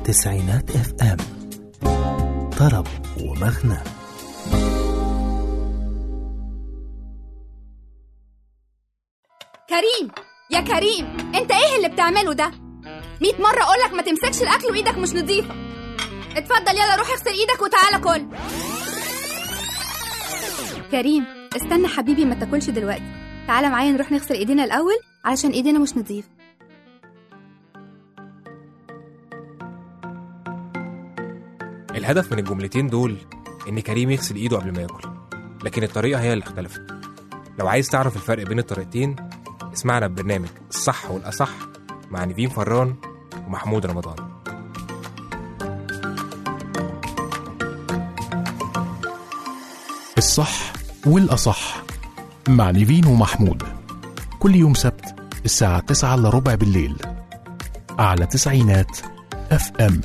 تسعينات اف ام طرب ومغنى كريم يا كريم انت ايه اللي بتعمله ده مئة مرة اقولك ما تمسكش الاكل وايدك مش نظيفة اتفضل يلا روح اغسل ايدك وتعالى كل كريم استنى حبيبي ما تاكلش دلوقتي تعالى معايا نروح نغسل ايدينا الاول علشان ايدينا مش نظيفة الهدف من الجملتين دول إن كريم يغسل إيده قبل ما ياكل لكن الطريقة هي اللي اختلفت لو عايز تعرف الفرق بين الطريقتين اسمعنا ببرنامج الصح والأصح مع نيفين فران ومحمود رمضان الصح والأصح مع نيفين ومحمود كل يوم سبت الساعة 9 إلا ربع بالليل على تسعينات اف ام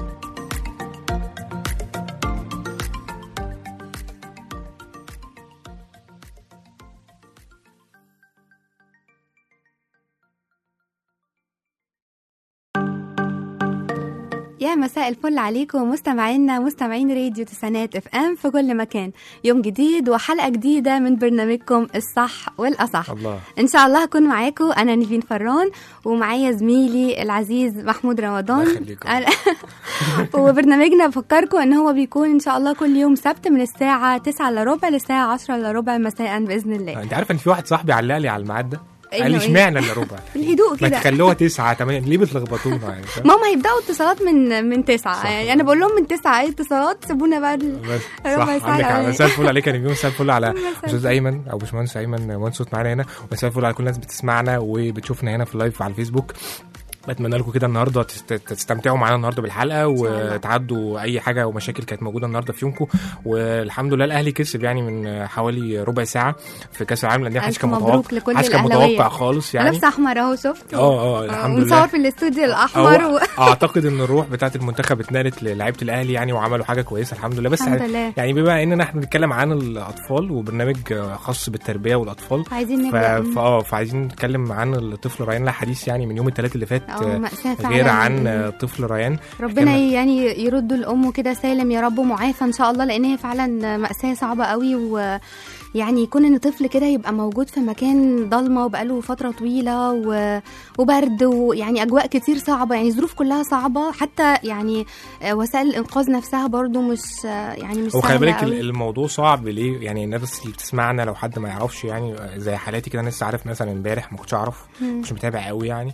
يا مساء الفل عليكم مستمعينا مستمعين راديو تسعينات اف ام في كل مكان يوم جديد وحلقة جديدة من برنامجكم الصح والأصح الله ان شاء الله هكون معاكم انا نيفين فران ومعايا زميلي العزيز محمود رمضان الله يخليكم. أنا- وبرنامجنا بفكركم ان هو بيكون ان شاء الله كل يوم سبت من الساعه 9 الا ربع للساعه 10 الا ربع مساء باذن الله انت عارفه ان في واحد صاحبي علق لي على الميعاد ده قال إنه لي إيه؟ اشمعنى الا ربع الهدوء ما كده تخلوها تسعة تمانية ليه بتلخبطونا يعني فاهم؟ ماما هيبداوا اتصالات من من تسعة صح. يعني انا بقول لهم من تسعة اي اتصالات سيبونا بقى ال- بس ربع صح ساعة عندك حق الأولانية. مساء الفل عليك يا نجم مساء الفل على مساء استاذ ايمن او باشمهندس ايمن وان صوت معانا هنا ومساء الفل على كل الناس بتسمعنا وبتشوفنا هنا في اللايف على الفيسبوك بتمنى لكم كده النهارده تست- تستمتعوا معانا النهارده بالحلقه شاء الله. وتعدوا اي حاجه ومشاكل كانت موجوده النهارده في يومكم والحمد لله الاهلي كسب يعني من حوالي ربع ساعه في كاس العالم للانديه محدش ألف كان مبروك متوقع لكل محدش كان الأهلاوية. متوقع خالص يعني لابسه احمر اهو شفت اه اه الحمد لله ونصور في الاستوديو الاحمر و... أو اعتقد ان الروح بتاعت المنتخب اتنقلت للعيبه الاهلي يعني وعملوا حاجه كويسه الحمد لله بس الحمد لله يعني بما اننا احنا بنتكلم عن الاطفال وبرنامج خاص بالتربيه والاطفال عايزين ف... نبدا ف... اه فعايزين نتكلم عن الطفل ريان لها حديث يعني من يوم الثلاث اللي فات أو آه، مأساة فعلا غير عن آه، طفل ريان ربنا كمان- يعني يردوا الام كده سالم يا رب ومعافى ان شاء الله لان هي فعلا مأساة صعبة قوي و يعني يكون ان طفل كده يبقى موجود في مكان ضلمه وبقاله فتره طويله و... وبرد ويعني اجواء كتير صعبه يعني ظروف كلها صعبه حتى يعني آه، وسائل الانقاذ نفسها برضو مش آه، يعني مش هو خلي سهله بالك قوي. الموضوع صعب ليه يعني الناس اللي بتسمعنا لو حد ما يعرفش يعني زي حالاتي كده انا لسه عارف مثلا امبارح ما كنتش اعرف مم. مش متابع قوي يعني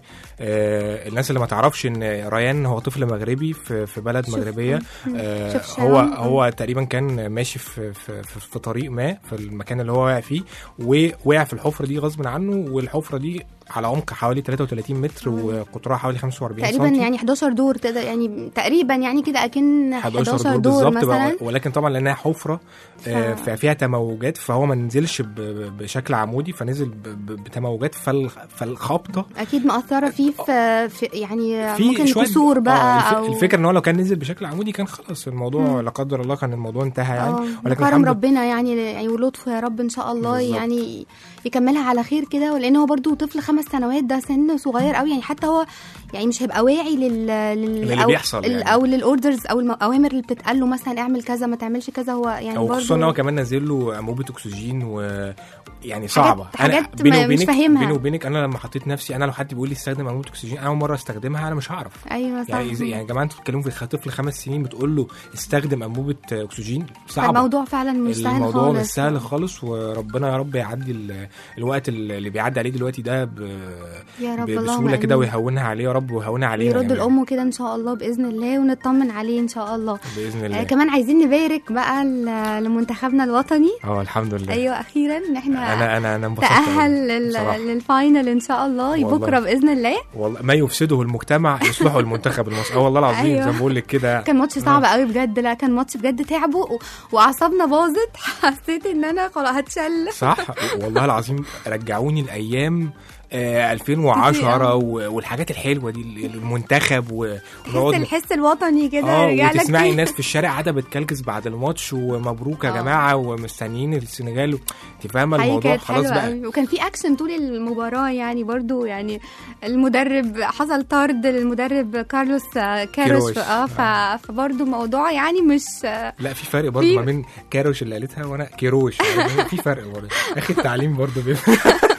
آه الناس اللي ما تعرفش ان ريان هو طفل مغربي في في بلد شوف. مغربيه مم. آه شوف هو شلون. هو تقريبا كان ماشي في في, في, في طريق ما في المكان اللي هو واقع فيه ووقع في الحفره دي غصب عنه والحفره دي على عمق حوالي 33 متر وقطرها حوالي 45 تقريبا سنتي. يعني 11 دور تقدر يعني تقريبا يعني كده اكن 11 دور, بالظبط مثلا بقى ولكن طبعا لانها حفره آه، ف- ففيها تموجات فهو ما نزلش ب- ب- بشكل عمودي فنزل ب- ب- بتموجات فال- فالخبطه اكيد مأثره فيه في, في يعني في ممكن شوية- كسور بقى آه، الف- او الفكره ان هو لو كان نزل بشكل عمودي كان خلاص الموضوع مم. لا قدر الله كان الموضوع انتهى يعني اه ولكن بكرم الحمد ربنا يعني يعني ولطفه يا رب ان شاء الله بالظبط. يعني يكملها على خير كده ولان هو برضو طفل خمس سنوات ده سن صغير قوي يعني حتى هو يعني مش هيبقى واعي لل, لل... للي أو- بيحصل يعني. او للاوردرز او الاوامر اللي بتتقال له مثلا اعمل كذا ما تعملش كذا هو يعني او برضو خصوصا ان هو كمان نزل له انبوبه اكسجين و يعني صعبه حاجات بيني ما- مش وبينك فاهمها. بيني وبينك انا لما حطيت نفسي انا لو حد بيقول لي استخدم انبوبه اكسجين انا اول مره استخدمها انا مش هعرف ايوه صح يعني إذا- يعني يا جماعه انتوا بتتكلموا في طفل خمس سنين بتقول له استخدم انبوبه اكسجين صعبه الموضوع فعلا مش سهل الموضوع خالص مش سهل خالص وربنا يا رب يعدي ال- الوقت اللي بيعدي عليه دلوقتي ده ب... يا رب ب- اللهم بسهوله كده آمين. ويهونها عليه يا رب ويهونها علينا يرد يعني. الام كده ان شاء الله باذن الله ونطمن عليه ان شاء الله باذن آه الله كمان عايزين نبارك بقى ل- لمنتخبنا الوطني اه الحمد لله ايوه اخيرا ان احنا انا انا انا انبسطت تأهل أوي لل... بصراحة. للفاينل ان شاء الله والله. بكره باذن الله والله ما يفسده المجتمع يصلحه المنتخب المصري اه والله العظيم أيوة. زي ما بقول لك كده كان ماتش صعب قوي بجد لا كان ماتش بجد تعبوا و... واعصابنا باظت حسيت ان انا خلاص هتشل صح والله العظيم رجعوني الايام آه 2010 و- والحاجات الحلوه دي ال- المنتخب و- تحس ونقعد الحس الوطني كده اه رجع لك وتسمعي تاني. الناس في الشارع قاعده بتكلكس بعد الماتش ومبروك يا اه. جماعه ومستنيين السنغال انت فاهمه حقيقي الموضوع كانت خلاص حلوة بقى قوي وكان في اكشن طول المباراه يعني برضو يعني المدرب حصل طرد للمدرب كارلوس آه، كاروش كيروش. اه ف- فبرضو موضوع يعني مش آه، لا في فرق برضه في- ما بين كاروش اللي قالتها وانا كيروش يعني في فرق برضه اخي التعليم برضه بيفرق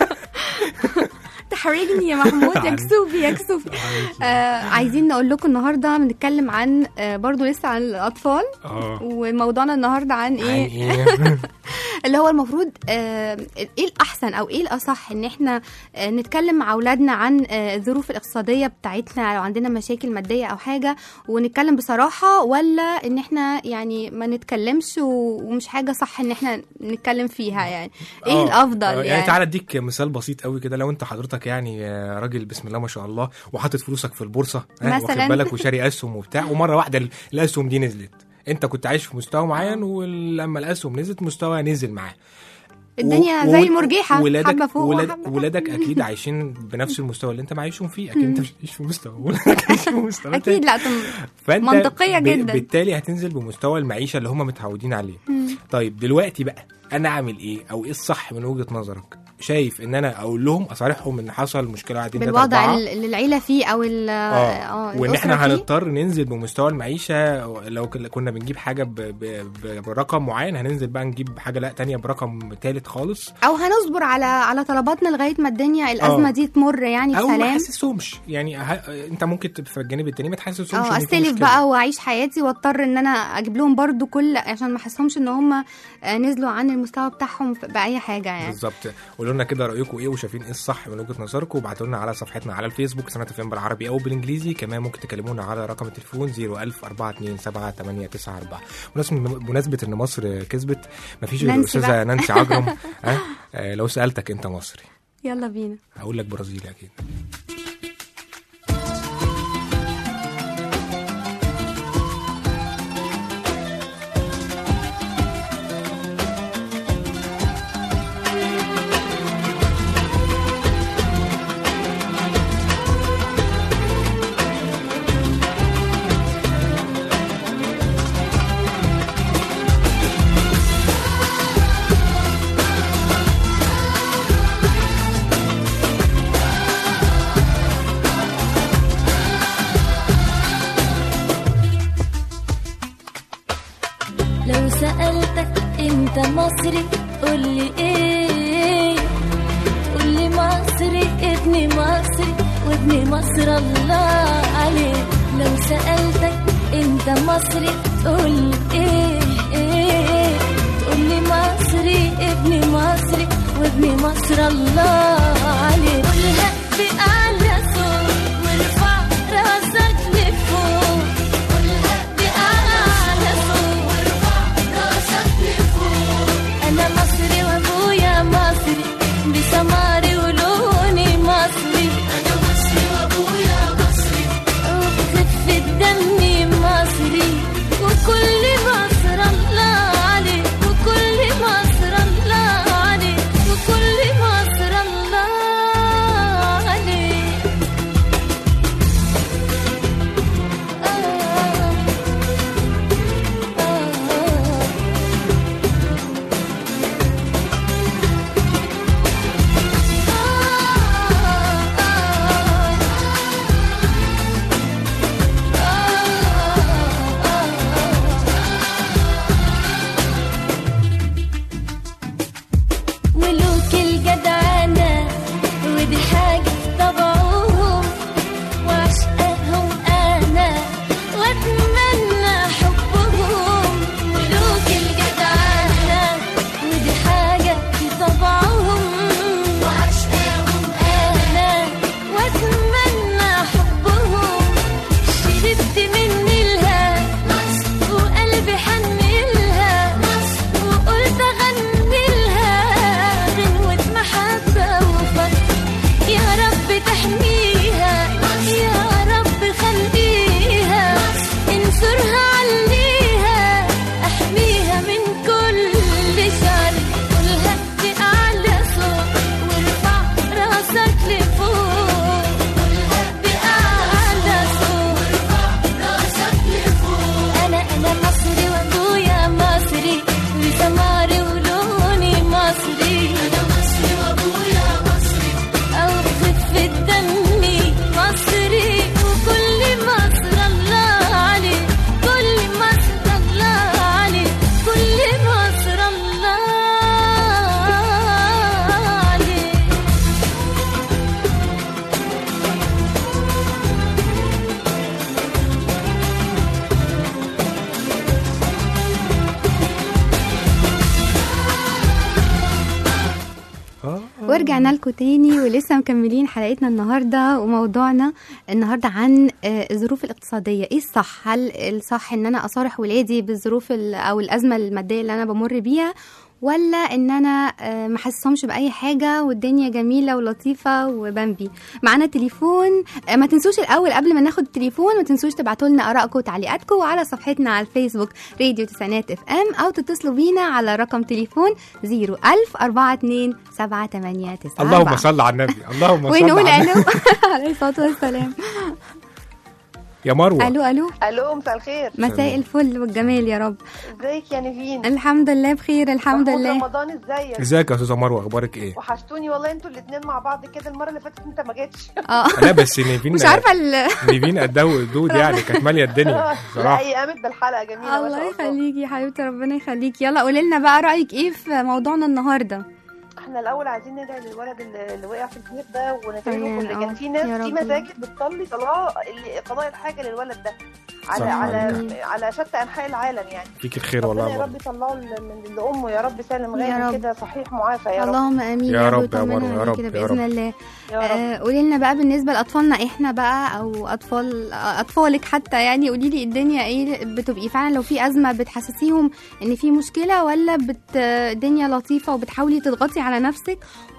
تحرجني يا محمود يا كسوفي يا كسوفي آه عايزين نقول لكم النهارده بنتكلم عن آه برضو لسه عن الاطفال اه وموضوعنا النهارده عن عن ايه ايه اللي هو المفروض آه، ايه الاحسن او ايه الاصح ان احنا آه، نتكلم مع اولادنا عن آه، الظروف الاقتصاديه بتاعتنا لو عندنا مشاكل ماديه او حاجه ونتكلم بصراحه ولا ان احنا يعني ما نتكلمش و- ومش حاجه صح ان احنا نتكلم فيها يعني ايه آه، الافضل آه، يعني, يعني تعالى اديك مثال بسيط قوي كده لو انت حضرتك يعني آه، راجل بسم الله ما شاء الله وحاطط فلوسك في البورصه ها، واخد مثلاً. بالك وشاري اسهم وبتاع ومره واحده ال- الاسهم دي نزلت انت كنت عايش في مستوى معين ولما الاسهم نزلت مستوى نزل معاه الدنيا و- زي و- المرجحه ولادك حبه فوق ولاد وحبة ولادك اكيد عايشين بنفس المستوى اللي انت معيشهم فيه اكيد انت مش عايش في مستوى ولادك عايشين في مستوى اكيد تاني. لا طم- فانت منطقية ب- جداً. بالتالي هتنزل بمستوى المعيشه اللي هم متعودين عليه طيب دلوقتي بقى انا اعمل ايه او ايه الصح من وجهه نظرك شايف ان انا اقول لهم اصارحهم ان حصل مشكله واحد اتنين تلاته بالوضع اربعه اللي العيله فيه او ال- اه وان احنا الأسرة فيه. هنضطر ننزل بمستوى المعيشه لو كنا- كنا بنجيب حاجه ب- ب- ب- برقم معين هننزل بقى نجيب حاجه لا تانية برقم تالت خالص او هنصبر على على طلباتنا لغايه ما الدنيا الازمه آه. دي تمر يعني او ما بسلام تحسسهمش يعني ه... انت ممكن تبقى في الجانب التاني ما تحسسهمش اه إن في استلف مشكلة. بقى واعيش حياتي واضطر ان انا اجيب لهم برضو كل عشان ما احسهمش ان هم آه، نزلوا عن المستوى بتاعهم في- باي حاجه يعني بالظبط قولوا لنا كده رايكم ايه وشايفين ايه الصح من وجهه نظركم وابعتوا لنا على صفحتنا على الفيسبوك سنه فين بالعربي او بالانجليزي كمان ممكن تكلمونا على رقم التليفون 01000 427 894 بمناسبه بمناسبه ان مصر كسبت مفيش غير نانسي الاستاذه بقى. نانسي عجرم ها آه، لو سالتك انت مصري يلا بينا هقول لك برازيلي اكيد لو سألتك انت مصري قولي ايه قولي مصري ابني مصري وابني مصر الله عليه لو سألتك انت مصري تقولي ايه ايه تقولي مصري ابني مصري وابني مصر الله عليه قولها بأعلى صوت وارفع راسك لفوق قولها بأعلى صوت وارفع راسك لفوق أنا مصري وأبويا مصري بسماري ولوني مصري أنا مصري وأبويا مصري وبخفة دمي مصري وكل مصر الله عليه وكل مصر الله عليه وكل مصر الله عليه ورجعنا لكم تاني ولسه مكملين حلقتنا النهارده وموضوعنا النهارده عن آه، الظروف الاقتصاديه ايه الصح هل الصح ان انا اصارح ولادي بالظروف ال- او الازمه الماديه اللي انا بمر بيها ولا ان انا آه، ما احسسهمش باي حاجه والدنيا جميله ولطيفه وبامبي معانا تليفون آه، ما تنسوش الاول قبل ما ناخد التليفون ما تنسوش تبعتوا لنا ارائكم وتعليقاتكم على صفحتنا على الفيسبوك راديو تسعينات اف ام او تتصلوا بينا على رقم تليفون 01000 42 7894 اللهم صل على النبي اللهم صل ونقول على النبي الو عليه الصلاه والسلام يا مروه الو الو الو مساء الخير مساء الفل والجمال يا رب ازيك يا نيفين الحمد لله بخير الحمد محمود لله رمضان ازيك ازيك يا استاذه مروه اخبارك ايه وحشتوني والله انتوا الاثنين مع بعض كده المره اللي فاتت انت ما جيتش اه لا بس نيفين مش عارفه ال... نيفين قدها وقدود يعني كانت ماليه الدنيا لا بصراحه هي قامت بالحلقه جميله ما الله شاء الله يخليكي يا حبيبتي ربنا يخليكي يلا قولي لنا بقى رايك ايه في موضوعنا النهارده احنا الاول عايزين ندعي للولد اللي اللي وقع في البير ده وندعي له آمين، كل آه. كان في يا ناس رب. في مساجد بتصلي صلاه اللي- قضاء الحاجه للولد ده على صح على عليك. على شتى انحاء العالم يعني فيك الخير والله ربنا يا يا مروه رب يطلعه ل- من- لامه يا رب سالم يا غانم رب. كده صحيح معافى يا رب اللهم امين يا رب يا ويطمنا مروة، يا عليه رب، كده يا باذن رب. الله يا رب آه، قولي لنا بقى بالنسبه لاطفالنا احنا بقى او اطفال آه، اطفالك حتى يعني قولي لي الدنيا ايه بتبقي فعلا لو في ازمه بتحسسيهم ان في مشكله ولا بت الدنيا لطيفه وبتحاولي تضغطي على نفسك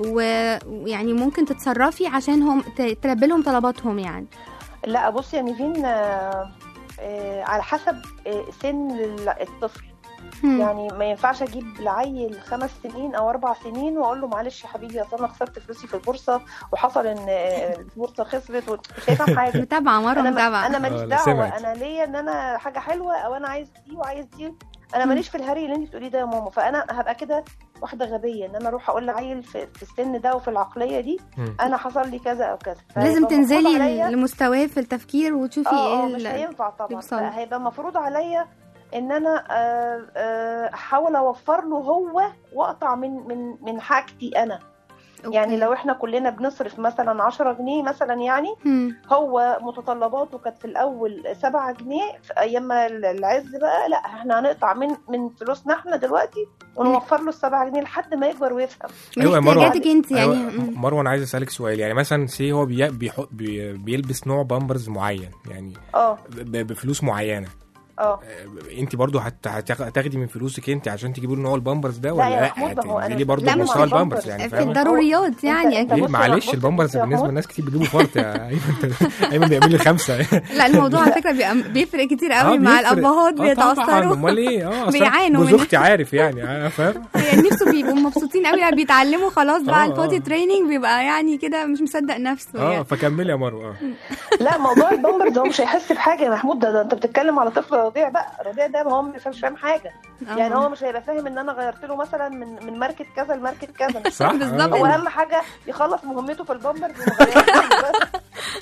و- ويعني ممكن تتصرفي عشان هم ت- تلبي لهم طلباتهم يعني لا بص يا نيفين آه، آه، على حسب آه، سن ال- الطفل هم. يعني ما ينفعش اجيب لعيل خمس سنين او اربع سنين واقول له معلش يا حبيبي اصل انا خسرت فلوسي في البورصه وحصل ان آه، البورصه خسرت و- مش هيفهم حاجه متابعه مره انا متابعه انا ماليش آه، دعوه سمعت. انا ليا ان انا حاجه حلوه او انا عايز دي وعايز دي انا ماليش في الهري اللي انت بتقوليه ده يا ماما فانا هبقى كده واحده غبيه ان انا اروح اقول لعيل في, في السن ده وفي العقليه دي مم. انا حصل لي كذا او كذا لازم فهيبقى المفروض تنزلي عليا- لمستواه في التفكير وتشوفي اه اه ايه مش ال- هينفع طبعا يوصل. هيبقى المفروض عليا ان انا آه، آه، احاول اوفر له هو واقطع من من من حاجتي انا يعني أوكي. لو احنا كلنا بنصرف مثلا 10 جنيه مثلا يعني هم. هو متطلباته كانت في الاول 7 جنيه في ايام ما العز بقى لا احنا هنقطع من من فلوسنا احنا دلوقتي ونوفر له السبعة جنيه لحد ما يكبر ويفهم من أيوة يا مروة. احتياجاتك انت يعني أيوة، مم. مروه انا عايز اسالك سؤال يعني مثلا سي هو بي بيحط بي بيلبس نوع بامبرز معين يعني اه ب- بفلوس معينه اه انت برضو هت- هتاخ- هتاخدي من فلوسك انت عشان تجيبي له نوع البامبرز ده لا ولا يا لا محمود، ما هو أنا هتنزلي برضو لا، مش بمستوى البامبرز. البامبرز يعني في فاهمه الضروريات يعني أنت ليه بص يا- معلش بص- البامبرز بص يا بالنسبه محمود. لناس كتير بيجيبوا فرط يا ايمن انت ايمن بيعمل لي خمسه لا الموضوع على فكره بيبقى- بيفرق كتير قوي آه، مع بيفرق. الابهات آه، طبعاً، بيتاثروا امال ايه اه أصل بيعانوا جوز من- اختي عارف يعني آه، فاهم يعني نفسه بيبقوا مبسوطين قوي لما بيتعلموا خلاص آه، بقى آه. البوتي تريننج بيبقى يعني كده مش مصدق نفسه اه يعني فكملي يا مروه اه لا موضوع البامبرز هو مش هيحس بحاجه يا محمود ده, ده انت بتتكلم على طفل رضيع بقى رضيع ده هو مش مش فاهم حاجه آه. يعني هو مش هيبقى فاهم ان انا غيرت له مثلا من من ماركه كذا لماركه كذا صح بالظبط. آه. هو اهم حاجه يخلص مهمته في البامبرز ومغيرات بس.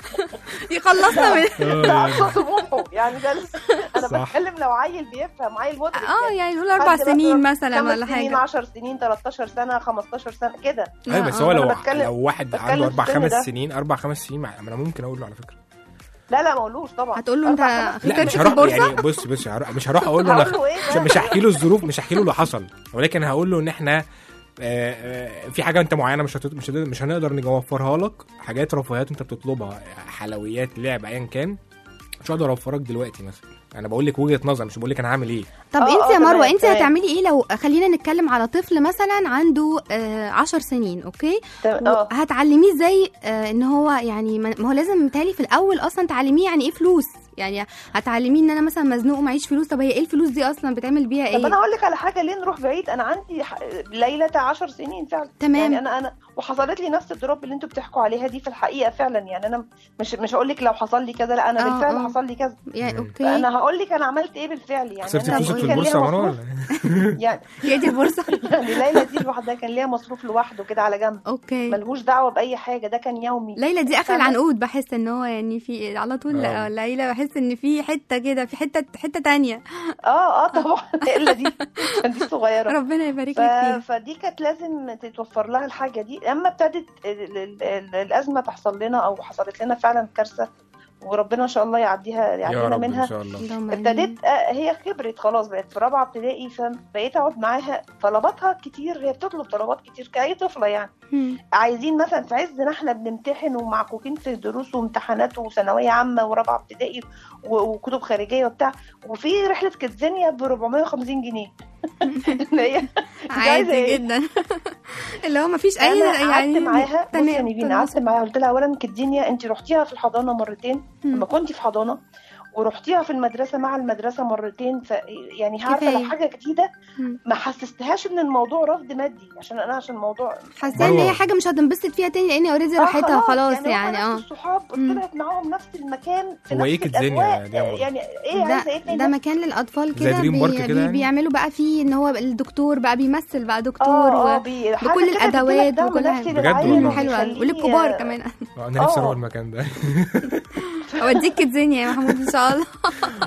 يخلصنا من ده اقصى طموحه يعني ده انا صح. بتكلم لو عيل بيفهم عيل مدرك اه يعني. يعني نقول اربع حد سنين مثلا خمس ولا سنين حاجه 10 سنين 13 سنه 15 سنه كده ايوه آه، بس آه. هو لو أنا بتكلم- لو واحد بتكلم عنده اربع في السن خمس ده. سنين اربع خمس سنين ما انا ممكن اقول له على فكره لا لا ما اقولوش طبعا هتقول له انت أربع خمس لا خسرت مش في هروح البورصه يعني بص بص هروح- مش هروح اقول له انا هقول له ايه مش, بقى؟ مش هحكي له الظروف مش هحكي له اللي حصل ولكن هقول له ان احنا آه، آه، في حاجه انت معينه مش هتط... مش هتقدر- مش هنقدر نوفرها لك حاجات رفاهيات انت بتطلبها حلويات لعب ايا كان مش هقدر اوفرك دلوقتي مثلا انا بقول لك وجهه نظر مش بقول لك انا هعمل ايه طب آه، انت آه، يا مروه تمام، انت تمام. هتعملي ايه لو خلينا نتكلم على طفل مثلا عنده آه عشر سنين اوكي تمام، اه هتعلميه ازاي آه ان هو يعني ما ما هو لازم متهيألي في الاول اصلا تعلميه يعني ايه فلوس يعني هتعلميه ان انا مثلا مزنوق ومعيش فلوس طب هي ايه الفلوس دي اصلا بتعمل بيها طب انا ايه هقول لك على حاجه ليه نروح بعيد انا عندي ح- ليلى 10 سنين فعلا تمام. يعني انا انا وحصلت لي نفس الدروب اللي انتوا بتحكوا عليها دي في الحقيقه فعلا يعني انا مش مش هقول لك لو حصل لي كذا لا انا آه، بالفعل آه. حصل لي كذا يعني مم. اوكي فانا هقول لك انا عملت ايه بالفعل يعني خسرتي أنا فلوسك في كان ليها البورصه يا مروه مصروف- ولا؟ يعني هي دي البورصه يعني ليلى دي لوحدها كان ليها مصروف لوحده كده على جنب اوكي ملهوش دعوه باي حاجه ده كان يومي ليلى دي اخر فاهمة؟ العنقود بحس ان هو يعني في على طول آه. آه، ليلى بحس ان في حته كده في حته حته تانية اه اه طبعا الا دي عشان دي صغيره ربنا يبارك لك ف... فيها فدي كانت لازم تتوفر لها الحاجه دي اما ابتدت ال- ال- ال- الازمه تحصل لنا او حصلت لنا فعلا كارثه وربنا ان شاء الله يعديها يا يعدينا رب منها ان شاء الله اللهم آمين. ابتديت آه، هي كبرت خلاص بقت في رابعه ابتدائي فبقيت اقعد معاها طلباتها كتير هي بتطلب طلبات كتير كأي طفله يعني مم. عايزين مثلا في عز ما احنا بنمتحن ومعكوكين في دروس وامتحانات وثانويه عامه ورابعه ابتدائي و- وكتب خارجيه وبتاع وفي رحله كيدزانيا ب 450 جنيه اللي هي عايزة عادي إيه؟ جدا اللي هو مفيش اي انا قعدت يعني معاها بصي يا تمام، نيفين تمام. قعدت معاها قلت لها اولا كدينيا انت رحتيها في الحضانه مرتين مم. لما كنتي في حضانه ورحتيها في المدرسه مع المدرسه مرتين ف يعني عارفه كفاية. لو حاجه جديده مم. ما حسستهاش ان الموضوع رفض مادي عشان انا عشان الموضوع حاسه ان هي مروة. حاجه مش هتنبسط فيها تاني لان اوريدي آه راحتها خلاص يعني, يعني هم اه نفس الصحاب مم. طلعت معاهم نفس المكان في هو نفس إيه كيدزانيا الأجواء. دي يا مرة؟ يعني ايه عايزه ايه ده تاني ده مكان للاطفال زي كده دريم بارك كده يعني؟ بيعملوا بقى فيه ان هو الدكتور بقى بيمثل بقى دكتور اه اه و... بي- حاجة بكل كده الأدوات بتديلك دعم وكل نفسي حاجة. بجد للعيل والله. حلوه وبيخليه- وللكبار كمان آه، انا نفسي آه. اروح المكان ده اوديك الدنيا يا محمود ان شاء الله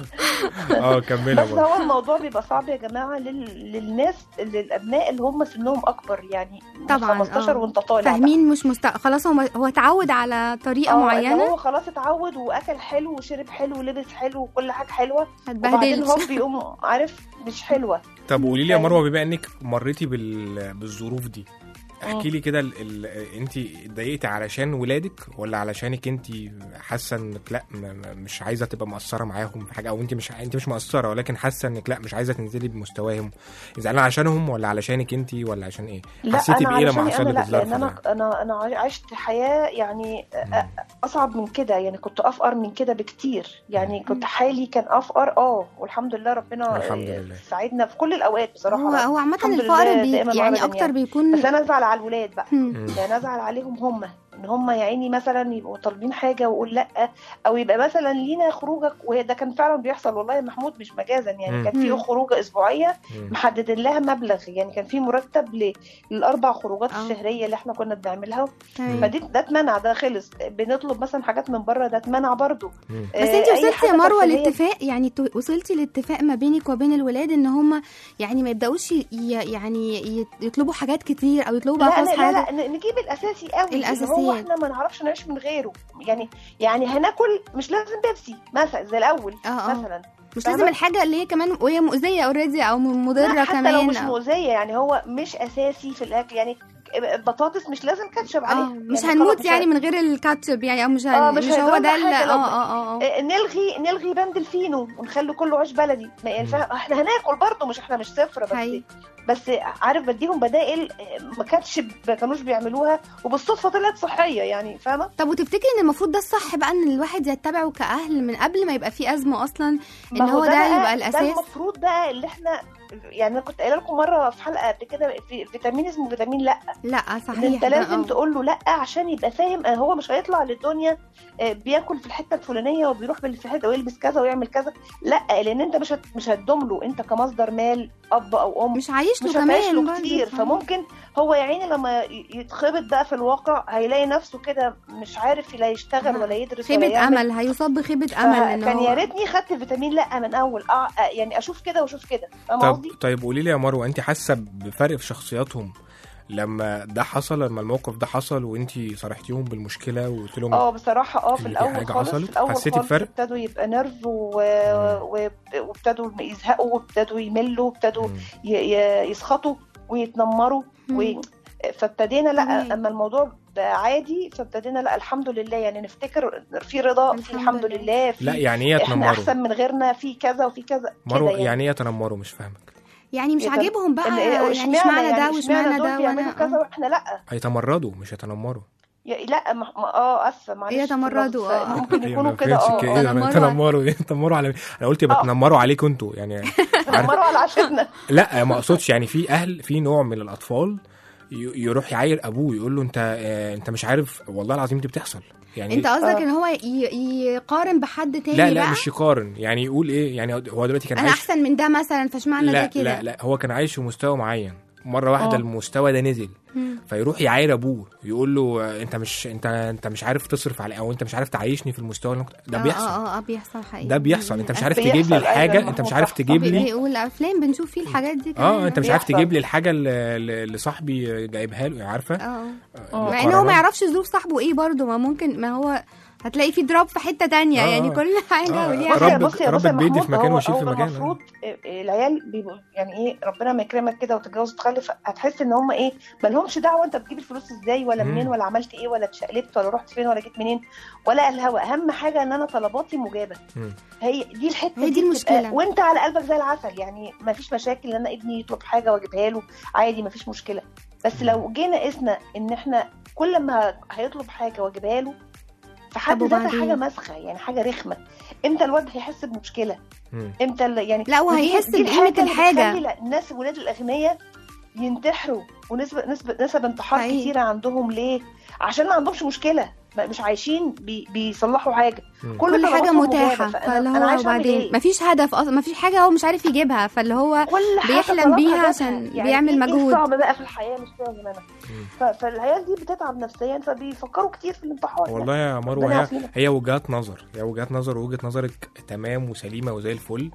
اه كملها بس برضه هو الموضوع بيبقى صعب يا جماعه لل... للناس للابناء اللي هم سنهم اكبر يعني من طبعاً، 15 آه. وانت طالع بقى. فاهمين مش مست... خلاص هو هو اتعود على طريقه اه إن معينه هو خلاص اتعود واكل حلو وشرب حلو ولبس حلو وكل حاجه حلوه وبعدين هتبهدلش هو بيقوم عارف مش حلوه طب قولي لي يا يعني- مروه بما انك مريتي بال... بالظروف دي احكي لي كده ال... ال... انت اتضايقتي علشان ولادك ولا علشانك انت حاسه انك لا م... م- مش عايزه تبقى مقصره معاهم في حاجه او انت مش انت مش مقصره ولكن حاسه انك لا مش عايزه تنزلي بمستواهم زعلانه عشانهم ولا علشانك انت ولا عشان ايه لا حسيتي انا بايه لما علشاني حصل انا لك لا الظرف لان ده انا انا انا عشت حياه يعني أ- اصعب من كده يعني كنت افقر من كده بكتير يعني كنت حالي كان افقر اه والحمد لله ربنا الحمد آه، لله. ساعدنا في كل الاوقات بصراحه هو هو عامه الحمد الفقر لله بي... دائماً يعني وأبداً اكتر يعني. بيكون بس انا ازعل على الولاد بقى مم. مم. يعني ازعل عليهم هم ان هم يا عيني مثلا يبقوا طالبين حاجه واقول لا او يبقى مثلا لينا خروجه وهي ده كان فعلا بيحصل والله يا محمود مش مجازا يعني مم. كان في مم. خروجه اسبوعيه مم. محددين لها مبلغ يعني كان في مرتب ل- للاربع خروجات آه. الشهريه اللي احنا كنا بنعملها تمام فدي ده اتمنع ده خلص بنطلب مثلا حاجات من بره ده اتمنع برضو مم. بس آه، انت أي وصلتي حاجة يا مروه ترفيهية لاتفاق يعني تو- وصلتي لاتفاق ما بينك وبين الولاد ان هم يعني ما يبداوش ي- يعني يت- يطلبوا حاجات كتير او يطلبوا بقى لا خلاص لا, لا, حاجه لا ن- نجيب الاساسي قوي اللي هو الأساسيات. احنا ما نعرفش نعيش من غيره يعني يعني هناكل مش لازم بيبسي مثلا زي الاول اه اه مثلا مش فاهمة؟ لازم الحاجه اللي هي كمان وهي مؤذيه اوريدي او مضره لا حتى كمان لو مش أو- مؤذيه يعني هو مش اساسي في الاكل يعني البطاطس مش لازم كاتشب عليها اه مش يعني هنموت خلاص يعني مش من غير الكاتشب يعني او مش هن... آه، مش, مش هو ده هيضرنا ال- حاجة اه لو- اه اه آه، نلغي نلغي بند الفينو ونخلي كله عيش بلدي ما يعني فاهم احنا هناكل برضه مش احنا مش صفر بس حقيقي. بس عارف بديهم بدائل آه، ما كانتش ما كانوش بيعملوها وبالصدفه طلعت صحيه يعني فاهمه طب وتفتكري ان المفروض ده الصح بقى ان الواحد يتبعه كاهل من قبل ما يبقى في ازمه اصلا ان ما هو ده بقى- يبقى ده الاساس المفروض بقى اللي احنا يعني انا كنت قايله لكم مره في حلقه قبل كده في فيتامين اسمه فيتامين لا لا ان صحيح انت ده لازم آه. تقول له لا عشان يبقى فاهم آه، هو مش هيطلع للدنيا آه، بياكل في الحته الفلانيه وبيروح في الحته ويلبس كذا ويعمل كذا لا لان انت مش هت... مش هتدوم له انت كمصدر مال اب او ام مش عايش له مش هتعيش كمان له برضه، كتير صحيح. فممكن هو يا عيني لما ي- يتخبط بقى في الواقع هيلاقي نفسه كده مش عارف لا يشتغل آه. ولا يدرس ولا خيبه يعمل امل هيصاب بخيبه امل ان كان هو يا ريتني خدت فيتامين لا من اول أع... يعني اشوف كده واشوف كده فاهمه طب قصدي؟ طيب قولي لي يا مروه انت حاسه بفرق في شخصياتهم لما ده حصل لما الموقف ده حصل وانت صارحتيهم بالمشكله وقلت لهم اه بصراحة اه في إن في الأول حاجة خالص حصلت؟ في الأول حسيتي خالص بفرق؟ ابتدوا يبقى نرف و... و... وابتدوا يزهقوا وابتدوا يملوا وابتدوا مم. ي... ي... يسخطوا ويتنمروا مم. و... فابتدينا لا طبيعي. اما الموضوع بقى عادي فابتدينا لا الحمد لله يعني نفتكر في رضا في الحمد الحمد لله. لله في لا يعني ايه احنا يتنمروا احسن من غيرنا في كذا وفي كذا مروه كده يعني ايه يتنمروا مش فاهمك يعني مش إيه ده؟ عاجبهم بقى اللي- يعني اشمعنى اشمعنى ده يعني واشمعنى دول ده بيعملوا وانا كذا آه. واحنا لا هيتمردوا مش يتنمروا يا- لا ما ما- اه اسفه معلش في يتمردوا، اللفظ. آه. ممكن أيوة، يكونوا أنا كده فهمتش اه ايه آه. ده تنمروا. يتنمروا ايه يتنمروا على انا قلت آه. بتنمروا عليكم انتوا يعني عارف تنمروا على عشتنا لا ما اقصدش يعني في اهل في نوع من الاطفال ي- يروح يعاير ابوه يقول له انت آه، انت مش عارف والله العظيم دي بتحصل يعني انت قصدك آه. ان هو ي- يقارن بحد تاني لا لا بقى مش يقارن يعني يقول ايه يعني هو دلوقتي كان انا عايش احسن من ده مثلا فاشمعنى ده لا كده لا لا هو كان عايش في مستوى معين مره واحده آه. المستوى ده نزل مم. فيروح يعاير ابوه يقول له آه، انت مش انت انت مش عارف تصرف علي او انت مش عارف تعيشني في المستوى اللي أنا كنت- ده آه، بيحصل اه اه اه بيحصل حقيقي ده بيحصل انت مش عارف بيحصل، تجيب لي أيوة، الحاجه ما انت هو مش عارف صح، تجيب لي بيقول افلام بنشوف فيه الحاجات دي اه كمان. انت مش عارف بيحصل. تجيب لي الحاجه اللي, اللي صاحبي جايبها له عارفه اه آه. مع ان هو ما يعرفش ظروف صاحبه ايه برضه ما ممكن ما هو هتلاقي في دروب في حته تانية آه، يعني آه. كل حاجه آه، وليها رب- حاجة. بصي يا رب بصي يا بيدي في محمود، مكان هو- ويشيل في هو مكان. المفروض العيال بيبقوا يعني ايه ربنا ما يكرمك كده وتتجوز وتخلف هتحس ان هم ايه ما لهمش دعوه انت بتجيب الفلوس ازاي ولا مم. منين ولا عملت ايه ولا اتشقلبت ولا رحت فين ولا جيت منين ولا الهوا اهم حاجه ان انا طلباتي مجابه مم. هي دي الحته هي دي بتبقى- المشكلة. وانت على قلبك زي العسل يعني ما فيش مشاكل ان انا ابني يطلب حاجه واجيبها له عادي ما فيش مشكله بس لو جينا قسنا ان احنا كل ما هيطلب حاجه واجيبها له في حد طب ذاتها وبعدين؟ حاجه مسخه يعني حاجه رخمه امتى الواد هيحس بمشكله مم. امتى ال- يعني لا، ودي- وهيحس دي بقيمة الحاجة اللي الحاجة. بتخلي الناس ولاد الاغنياء ينتحروا ونسبه نسبه نسب انتحار حقيقي. كتيره عندهم ليه عشان ما عندهمش مشكله ما- مش عايشين بي بيصلحوا حاجه مم. كل كل حاجه طلباتهم متاحه مجابة. فأنا- فاللي أنا هو عايشة أعمل وبعدين إيه؟ مفيش هدف اصلا مفيش حاجه هو مش عارف يجيبها فاللي هو كل حاجه بيحلم طلبها بيها ذاتها. عشان يعني بيعمل إيه- إيه مجهود. الصعب بقى في الحياه مش فاهم انا ف- فالعيال دي بتتعب نفسيا فبيفكروا كتير في الانتحار والله يا مروه ربنا هي, يعافينا. هي وجهات نظر هي وجهات نظر ووجهه نظرك تمام وسليمه وزي الفل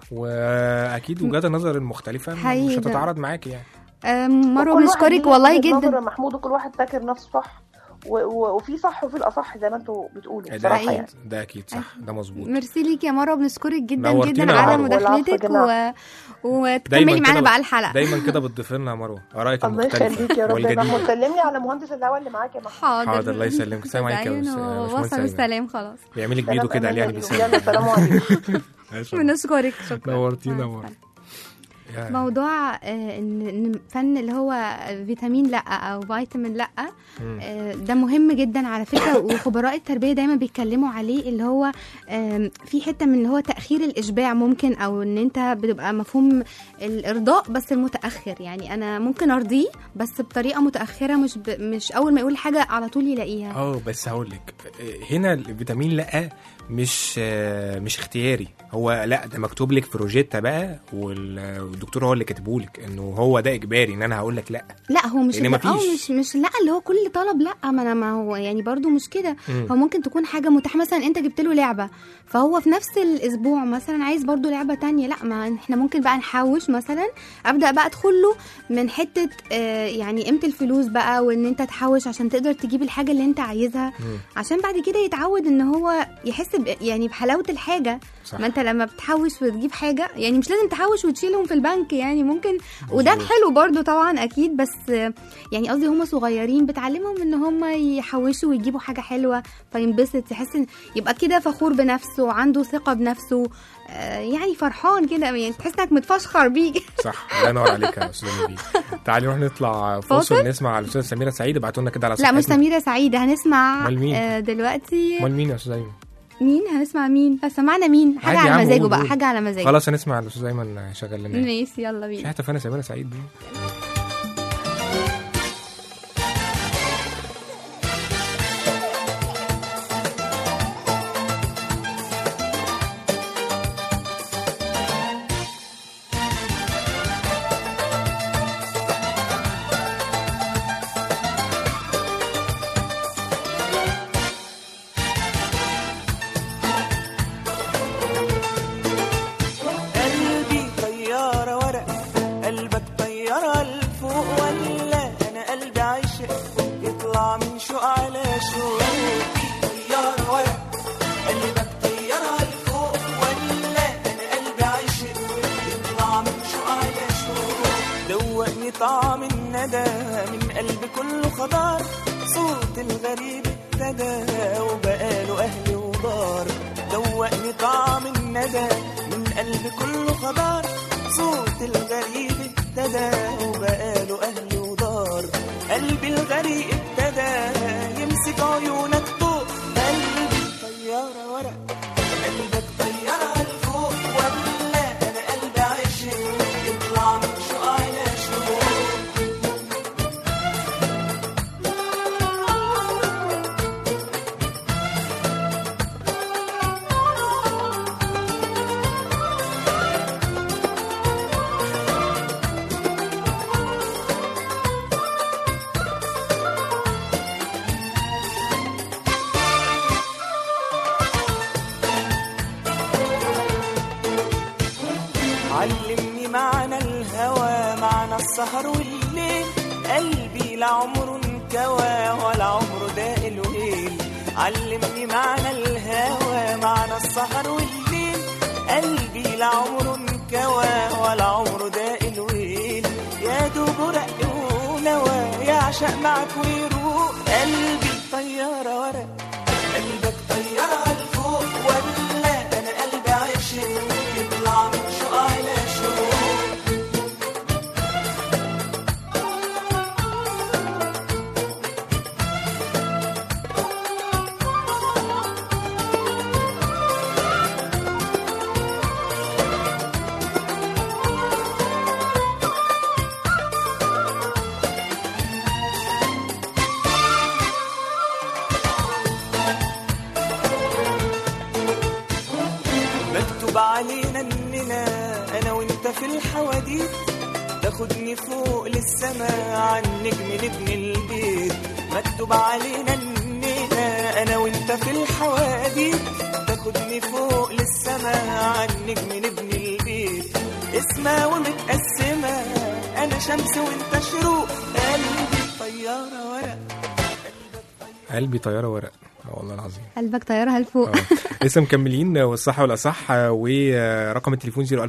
واكيد وجهات النظر المختلفه حقيقي مش ده. هتتعارض معاكي يعني أم، مروه وكل واحد بنشكرك ليه والله وجهة نظر جدا يا محمود وكل واحد فاكر نفسه صح و- و- وفي صح وفي الاصح زي ما انتوا بتقولوا ده بصراحه حقيقي. يعني اكيد ده اكيد صح ده مظبوط ميرسي ليك يا مروه بنشكرك جدا نورتينا جدا يا على مروة. مداخلتك والعفو و... يا وتكملي دايما معانا كده بقى الحلقه دايما كده بتضيف لنا يا مروه ارائك الله المختلفه يخليك يا رب يا محمود والجديده كلمني على مهندس الهوا اللي معاك يا محمود حاضر حاضر، الله يسلمك. سلام عليك يا عيونه. باشا- يا باشمهندس وصل أيمن. السلام خلاص بيعمل لك بايده سلام كده عليه أمان يعني يلا بيسلم سلام عليكم بنشكرك شكرا نورتينا مع يا مروه السلامة. يا- موضوع آه، ان إن فن اللي هو فيتامين لا او فيتامين لا مم. آه، ده مهم جدا على فكره وخبراء التربيه دايما بيتكلموا عليه اللي هو آم، في حته من اللي هو تاخير الاشباع ممكن او ان انت بتبقى مفهوم الارضاء بس المتاخر يعني انا ممكن ارضيه بس بطريقه متاخره مش ب... مش اول ما يقول حاجه على طول يلاقيها اه بس هقول لك هنا الفيتامين لا مش آه، مش اختياري هو لا ده مكتوب لك في روجيتا بقى وال- والدكتور هو اللي كاتبه لك انه هو ده اجباري ان انا هقول لك لا لا هو مش لأن لا مفيش. اه مش مش لا اللي هو كل طلب لا ما انا ما هو يعني برضو مش كده مم. هو ممكن تكون حاجه متاحه مثلا انت جبت له لعبه فهو في نفس الاسبوع مثلا عايز برضو لعبه تانية لا ما احنا ممكن بقى نحوش مثلا ابدا بقى ادخل له من حته آه يعني قيمه الفلوس بقى وان انت تحوش عشان تقدر تجيب الحاجه اللي انت عايزها مم. عشان بعد كده يتعود ان هو يحس ب يعني بحلاوه الحاجه صح. ما انت لما بتحوش وتجيب حاجه يعني مش لازم تحوش وتشيلهم في البنك يعني ممكن وده مظبوط. حلو برضو طبعا اكيد بس آه، يعني قصدي هم صغيرين بتعلمهم ان هم يحوشوا ويجيبوا حاجه حلوه فينبسط يحس إن- يبقى كده فخور بنفسه عنده ثقه بنفسه آه، يعني فرحان كده يعني تحس انك متفشخر بيه صح الله ينور عليك يا استاذ نبيل تعالي نروح نطلع فاصل فاصل؟ نسمع على الاستاذه سميره سعيد ابعتوا لنا كده على لا مش صفحتنا. سميره سعيده هنسمع أمال مين؟ آه، دلوقتي امال مين يا استاذ ايمن مين هنسمع مين سمعنا مين حاجه عادي يا على عم، مزاجه قول- بقى قول. حاجه على مزاجه خلاص هنسمع الاستاذ ايمن شغل لنا ماشي يلا مش بينا حته فانا سميره سعيد دي قلبي طيارة ورق قلبك طيارة لفوق ولا أنا قلبي عاشق يطلع من شوق على شوق طيارة ورق قلبك طيارة لفوق ولا أنا قلبي عاشق يطلع من شوق على شوق دوقني طعم الندى من قلبي كله خضار صوت الغريب ابتدى وبقاله أهل ودار دوقني طعم الندى من قلبي كله خضار صوت الغريب ابتدى وبقاله أهل ودار قلبي الغريب ابتدى يمسك عيونك طوق قلبي طيارة ورق قلبك طيارة لفوق ولا أنا قلبي عاشق يطلع من شوق على شوق علمني معنى الهوى معنى السهر والليل قلبي لا عمره انكوى ولا عمره داق له ليل علمني معنى الهوى معنى السهر والليل قلبي لا عمره انكوى ولا عمره داق الويل يا دوب رق ونوى يعشق معك ويروق قلبي طيارة ورق قلبك طيارة لفوق ولا أنا قلبي عاشق يطلع من شوق على شوق مكتوب علينا اننا انا وانت في الحواديت تاخدني فوق للسما عن نجم نبني البيت مكتوب علينا اننا انا وانت في الحواديت تاخدني فوق للسما عن نجم نبني البيت اسمها ومتقسمة انا شمس وانت شروق قلبي طيارة ورق قلبي طياره ورق اه والله العظيم قلبك طيارة لفوق اه لسه مكملين والصح والاصح ورقم التليفون 004278994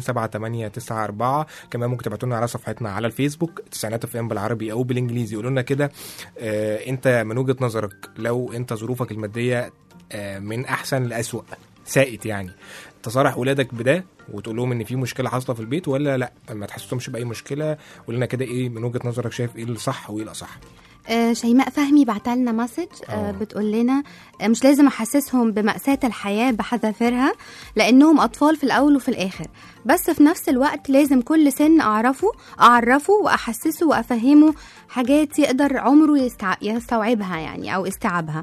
كمان ممكن تبعتوا لنا على صفحتنا على الفيسبوك تسعينات اف ام بالعربي او بالانجليزي قولوا لنا كده آه، انت من وجهه نظرك لو انت ظروفك الماديه آه، من احسن لاسوأ سائت يعني تصارح ولادك بده وتقول لهم ان في مشكله حاصله في البيت ولا لا ما تحسسهمش باي مشكله قول لنا كده ايه من وجهه نظرك شايف ايه الصح وايه الاصح آه، شيماء فهمي بعتلنا مسج آه. آه بتقول لنا آه، مش لازم احسسهم بمأساة الحياة بحذافيرها لانهم اطفال في الاول وفي الاخر بس في نفس الوقت لازم كل سن اعرفه اعرفه واحسسه وافهمه حاجات يقدر عمره يستع... يستوعبها يعني او استيعابها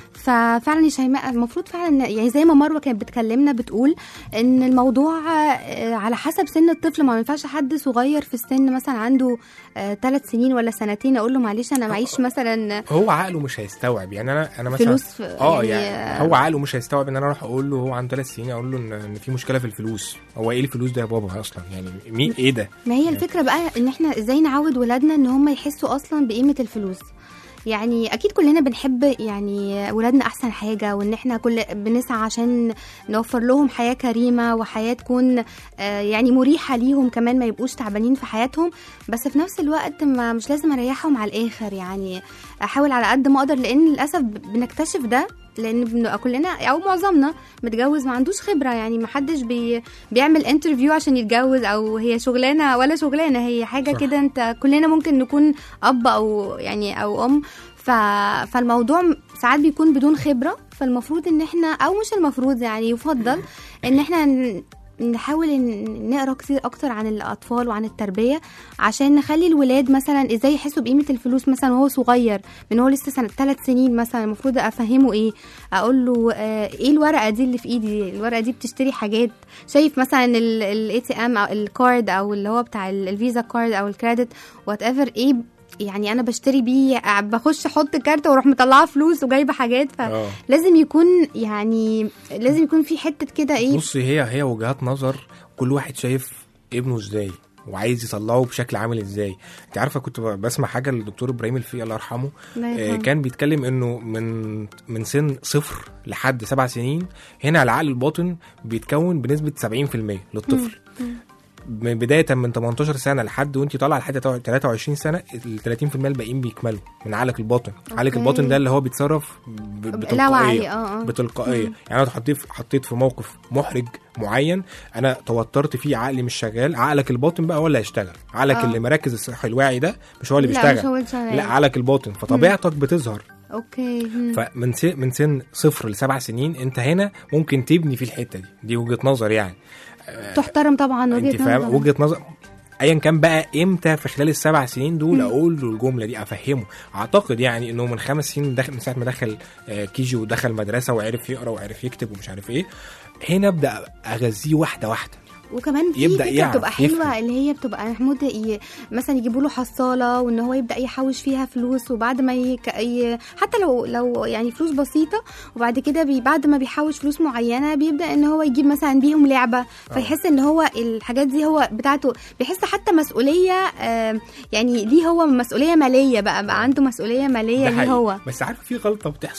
ففعلا يا شيماء المفروض فعلا يعني زي ما مروه كانت بتكلمنا بتقول ان الموضوع آه، على حسب سن الطفل ما ينفعش حد صغير في السن مثلا عنده ثلاث سنين ولا سنتين اقول له معلش انا معيش مثلا هو عقله مش هيستوعب يعني انا انا مثلا فلوس في- اه يعني- يعني هو عقله مش هيستوعب ان انا اروح اقول له هو عنده ثلاث سنين اقول له ان ان في مشكله في الفلوس هو ايه الفلوس ده يا بابا اصلا يعني مين ايه ده ما هي الفكره بقى ان احنا ازاي نعود ولادنا ان هم يحسوا اصلا بقيمه الفلوس يعني اكيد كلنا بنحب يعني ولادنا احسن حاجه وان احنا كل بنسعى عشان نوفر لهم حياه كريمه وحياه تكون آه، يعني مريحه ليهم كمان ما يبقوش تعبانين في حياتهم بس في نفس الوقت ما مش لازم اريحهم على الاخر يعني احاول على قد ما اقدر لان للاسف بنكتشف ده لان بنبقى كلنا او معظمنا متجوز ما عندوش خبره يعني ما حدش بي بيعمل انترفيو عشان يتجوز او هي شغلانه ولا شغلانه هي حاجه صح. كده انت كلنا ممكن نكون اب او يعني او ام ف... فالموضوع ساعات بيكون بدون خبره فالمفروض ان احنا او مش المفروض يعني يفضل ان احنا ن- نحاول إن نقرا كتير اكتر عن الاطفال وعن التربيه عشان نخلي الولاد مثلا ازاي يحسوا بقيمه الفلوس مثلا وهو صغير من هو لسه سنه ثلاث سنين مثلا المفروض افهمه ايه اقول له آه، ايه الورقه دي اللي في ايدي الورقه دي بتشتري حاجات شايف مثلا الاي تي ام او الكارد او اللي هو بتاع ال- الفيزا كارد او الكريدت وات ايفر ايه يعني انا بشتري بيه آه، بخش احط كارت واروح مطلعه فلوس وجايبه حاجات اه فلازم يكون يعني لازم يكون في حته كده ايه بصي هي هي وجهات نظر كل واحد شايف ابنه ازاي وعايز يطلعه بشكل عامل ازاي انت عارفه كنت ب- بسمع حاجه للدكتور ابراهيم الفقي الله يرحمه الله آه، يرحمه. كان بيتكلم انه من من سن صفر لحد سبع سنين هنا العقل الباطن بيتكون بنسبه 70% للطفل من بدايه من 18 سنه لحد وانت طالعه لحد 23 سنه ال 30% الباقيين بيكملوا من عقلك الباطن عقلك أوكي. الباطن ده اللي هو بيتصرف ب- لا وعي بتلقائيه اه اه بتلقائيه يعني انا حطيت حطيت في موقف محرج معين انا توترت فيه عقلي مش شغال عقلك الباطن بقى هو اللي هيشتغل عقلك آه. اللي مركز الصحي الواعي ده مش هو اللي لا مش بيشتغل هو اللي شغال. لا عقلك الباطن فطبيعتك بتظهر اوكي مم. فمن سن من سن صفر لسبع سنين انت هنا ممكن تبني في الحته دي دي وجهه نظر يعني تحترم طبعا وجهه انت فاهم نظر وجهه نظر ايا كان بقى امتى في خلال السبع سنين دول اقول له الجمله دي افهمه اعتقد يعني انه من خمس سنين دخل من ساعه ما دخل آه، كيجي ودخل مدرسه وعرف يقرا وعرف يكتب ومش عارف ايه هنا ابدا اغذيه واحده واحده وكمان في يبدأ فكره يعرف، بتبقى حلوه يفهم. اللي هي بتبقى محمود ي... مثلا يجيبوا له حصاله وان هو يبدا يحوش فيها فلوس وبعد ما يك... ي... حتى لو لو يعني فلوس بسيطه وبعد كده بي... بعد ما بيحوش فلوس معينه بيبدا ان هو يجيب مثلا بيهم لعبه فيحس ان هو الحاجات دي هو بتاعته بيحس حتى مسؤوليه آه يعني ليه هو مسؤوليه ماليه بقى بقى عنده مسؤوليه ماليه ده ليه حقيقي. هو بس عارف في غلطه بتحصل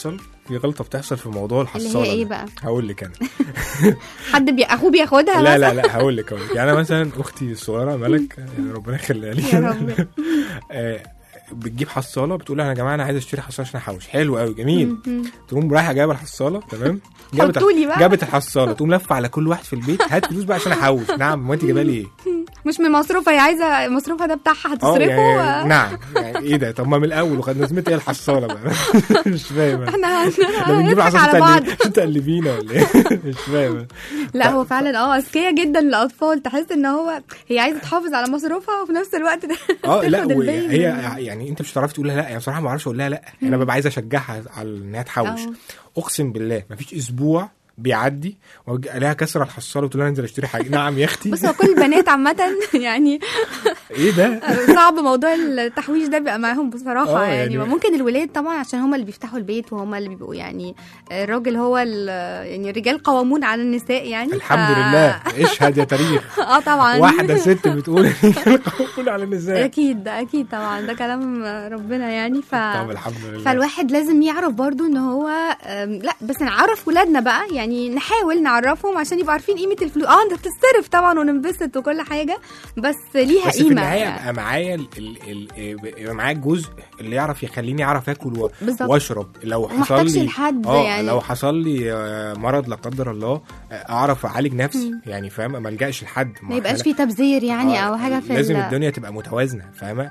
في غلطه بتحصل في موضوع اللي الحصاله هي ايه ده. بقى هقول لك انا حد بي... اخوه بياخدها لا مثلا لا لا هقول لك هقول لك يعني انا مثلا اختي الصغيره ملك يعني ربنا يخليها لي يا رب. آه، بتجيب حصاله بتقول انا يا جماعه انا عايز اشتري حصاله عشان احوش حلو قوي جميل مم. تقوم رايحه جايبه الحصاله تمام جابت حطولي بقى. جابت الحصاله تقوم لفه على كل واحد في البيت هات فلوس بقى عشان احوش نعم ما انت جايبه لي ايه مش من مصروفها هي عايزه مصروفها ده بتاعها اه هتصرفه يعني و- نعم يعني ايه ده طب ما من الاول وخد لازمتها ايه الحصاله بقى مش فاهم أنا. احنا ده بنجيب هنضحك الحصاله على بعض عشان تقلب- عشان تقلبينا ولا ايه مش فاهم لا هو فعلا اه اذكياء جدا للاطفال تحس ان هو هي عايزه تحافظ على مصروفها وفي نفس الوقت ده اه لا تاخد وهي الباقي هي من- يعني انت مش هتعرفي تقول لها لا يعني بصراحه ما اعرفش اقول لها لا انا ببقى عايز اشجعها على انها تحوش اه. اقسم بالله ما فيش اسبوع بيعدي والاقيها كسر الحصاله وتقول لها انزل اشتري حاجه نعم يا اختي بص هو كل البنات عامة يعني ايه ده صعب موضوع التحويش ده بيبقى معاهم بصراحة اه يعني, يعني- ممكن الولاد طبعا عشان هم اللي بيفتحوا البيت وهم اللي بيبقوا يعني الراجل هو ال- يعني الرجال قوامون على النساء يعني الحمد ف- لله اشهد يا تاريخ اه طبعا واحده ست بتقول القول على النساء اكيد ده اكيد طبعا ده كلام ربنا يعني ف طب الحمد لله فالواحد لازم يعرف برضو ان هو أم، لا بس نعرف ولادنا بقى يعني نحاول نعرفهم عشان يبقوا عارفين قيمه الفلوس اه انت بتصرف طبعا وننبسط وكل حاجه بس ليها بس في قيمه النهايه يعني. يبقى معايا ال- ال- ال- يبقى معايا الجزء اللي يعرف يخليني اعرف اكل و- بالظبط. واشرب لو حصل ومحتاجش لي لحد اه يعني. لو حصل لي آه، مرض لا قدر الله آه، اعرف اعالج نفسي يعني فاهم ما الجاش لحد ما يبقاش فيه تبذير يعني او حاجه في لازم ال- الدنيا تبقى متوازنه فاهمه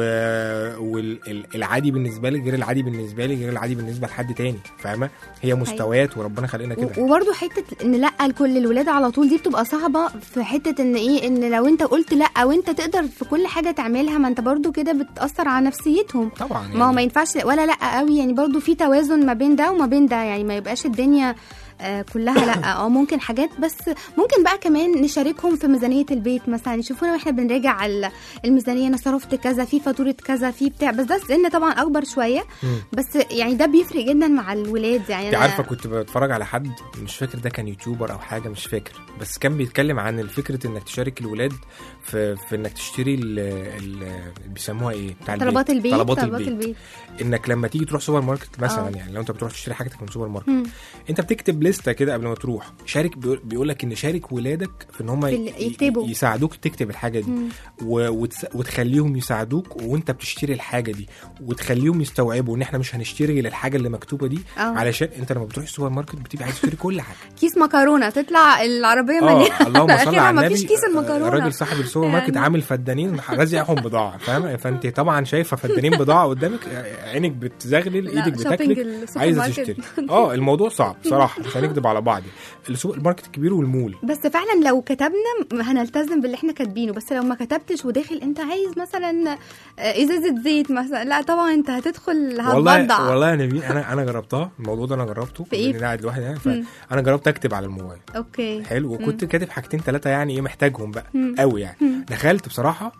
والعادي بالنسبه لي غير العادي بالنسبه لي غير العادي بالنسبه لحد تاني فاهمه هي مستويات وربنا خلقنا كده و- وبرضه حته ان لا لكل الولاد على طول دي بتبقى صعبه في حته ان ايه ان لو انت قلت لا وانت تقدر في كل حاجه تعملها ما انت برضه كده بتاثر على نفسيتهم طبعا ما هو ما ينفعش ولا لا قوي يعني برضو في توازن ما بين ده وما بين ده يعني ما يبقاش الدنيا آه، كلها لا اه ممكن حاجات بس ممكن بقى كمان نشاركهم في ميزانيه البيت مثلا يشوفونا واحنا بنراجع ال- الميزانيه انا صرفت كذا في فاتوره كذا في بتاع بس ده سن طبعا اكبر شويه مم. بس يعني ده بيفرق جدا مع الولاد يعني انت أنا- عارفه كنت بتفرج على حد مش فاكر ده كان يوتيوبر او حاجه مش فاكر بس كان بيتكلم عن الفكره انك تشارك الولاد في في انك تشتري ال ال بيسموها ايه بتاع البيت. طلبات البيت طلبات, طلبات البيت. البيت انك لما تيجي تروح سوبر ماركت مثلا اه. يعني لو انت بتروح تشتري حاجتك من سوبر ماركت مم. انت بتكتب لستة كده قبل ما تروح شارك بيقول, بيقول لك ان شارك ولادك في ان هم في ال- يكتبوا. يساعدوك تكتب الحاجه دي مم. و... وتس... وتخليهم يساعدوك وانت بتشتري الحاجه دي وتخليهم يستوعبوا ان احنا مش هنشتري غير الحاجه اللي مكتوبه دي اه. علشان انت لما بتروح السوبر ماركت بتبقى عايز تشتري كل حاجه كيس مكرونه تطلع العربيه مليانه اه اللهم صل آخرها على النبي مفيش كيس آه، المكرونه الراجل صاحب السوبر ماركت يعني. عامل فدانين رازعهم بضاعه فاهم فانت طبعا شايفه فدانين بضاعه قدامك آه، عينك بتزغلل لا، ايدك شوبينج بتاكلك السوبر عايزه ماركت. تشتري اه الموضوع صعب بصراحه مش هنكدب على بعض السوبر ماركت الكبير والمول بس فعلا لو كتبنا هنلتزم باللي احنا كاتبينه بس لو ما كتبتش وداخل انت عايز مثلا آه، ازازه زيت مثلا لا طبعا انت هتدخل والله هتبضع والله يا نبيل انا انا جربتها الموضوع ده انا جربته في إيه؟ لأني قاعد لوحدي يعني مم. فانا جربت اكتب على الموبايل اوكي حلو وكنت كاتب حاجتين ثلاثه يعني ايه محتاجهم بقى مم. قوي يعني دخلت بصراحه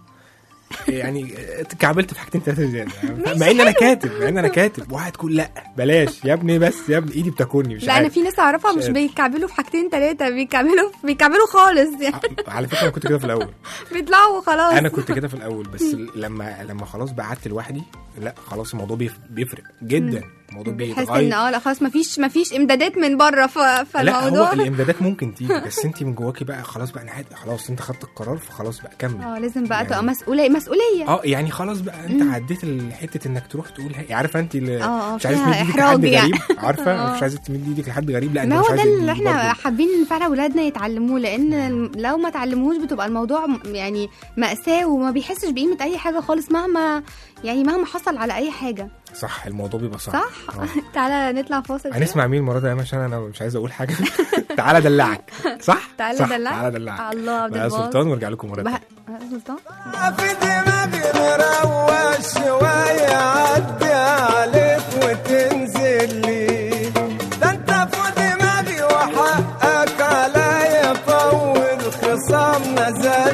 يعني اتكعبلت في حاجتين ثلاثه زياده يعني مع ان انا كاتب مع ان انا كاتب واحد تقول لا بلاش يا ابني بس يا ابني ايدي بتاكلني مش لا انا عارف في ناس اعرفها مش مش عارف. بيكعبلوا في حاجتين ثلاثه بيكعبلوا بيكعبلوا خالص يعني على فكره انا كنت كده في الاول بيطلعوا وخلاص انا كنت كده في الاول بس لما لما خلاص بقى قعدت لوحدي لا خلاص الموضوع بيف- بيفرق جدا الموضوع بتحس ان بيتغير اه لا خلاص مفيش مفيش امدادات من بره ف- لا هو فالموضوع الامدادات ممكن تيجي بس انت من جواكي بقى خلاص بقى انا عادي خلاص انت خدت القرار فخلاص بقى كمل اه لازم بقى يعني- تبقى مسؤوليه مسؤوليه اه يعني خلاص بقى انت عديت ال- حته انك تروح تقول هي- عارفه انت اللي اه، اه، مش عايز فيها تمد ايدك إحراج لحد يعني. غريب عارفه اه. مش عايز تمد ايدك لحد غريب لا انت ما مش هو عايز ده تدي اللي احنا برضه. حابين فعلا اولادنا يتعلموه لان لو ما تعلموش بتبقى الموضوع م- يعني مأساة وما بيحسش بقيمة اي حاجة خالص مهما يعني مهما حصل على اي حاجة صح الموضوع بيبقى صعب صح اه. تعالى نطلع فاصل كده. هنسمع مين المره دي يا عشان انا مش عايز اقول حاجه تعالى دلعك صح تعالى صح. دلعك. تعالى دلعك الله عبد بقى الباسط. سلطان وارجع لكم مره بقى تانية. سلطان في دماغي مروق شوية عدي عليك وتنزل لي ده انت في دماغي وحقك عليا طول خصامنا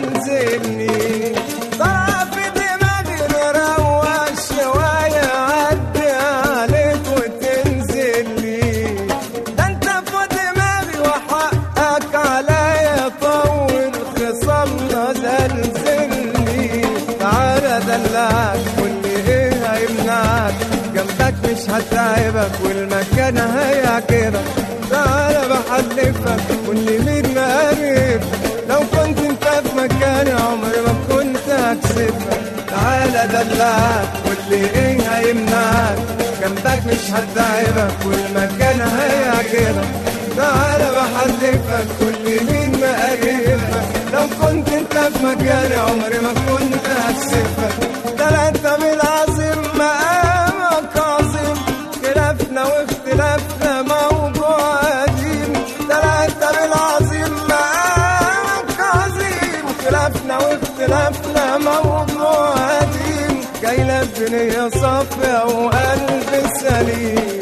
زلزلني طلع في دماغي مروق شوية عدي عليك وتنزل لي ده انت في دماغي وحقك عليا طول خصامنا زلزلني تعالى دلعك قول لي ايه هيمنعك جنبك مش هتعبك والمكان هيعجبك تعالى بحلفك واللي مين مقرب لو كنت انت في مكاني عمري ما كنت هكسبك تعالى دلعك واللي ايه هيمنعك جنبك مش هتعبك والمكان هيعجبك تعالى بحلفك واللي مين مقربك لو كنت انت في مكاني عمري ما كنت هكسبك ده انت بالعظيم مقامك عظيم خلافنا واختلافنا موضوع قديم ده انت بالعظيم مقامك عظيم خلافنا واختلافنا موضوع قديم جاي لك بنية صافية وقلب سليم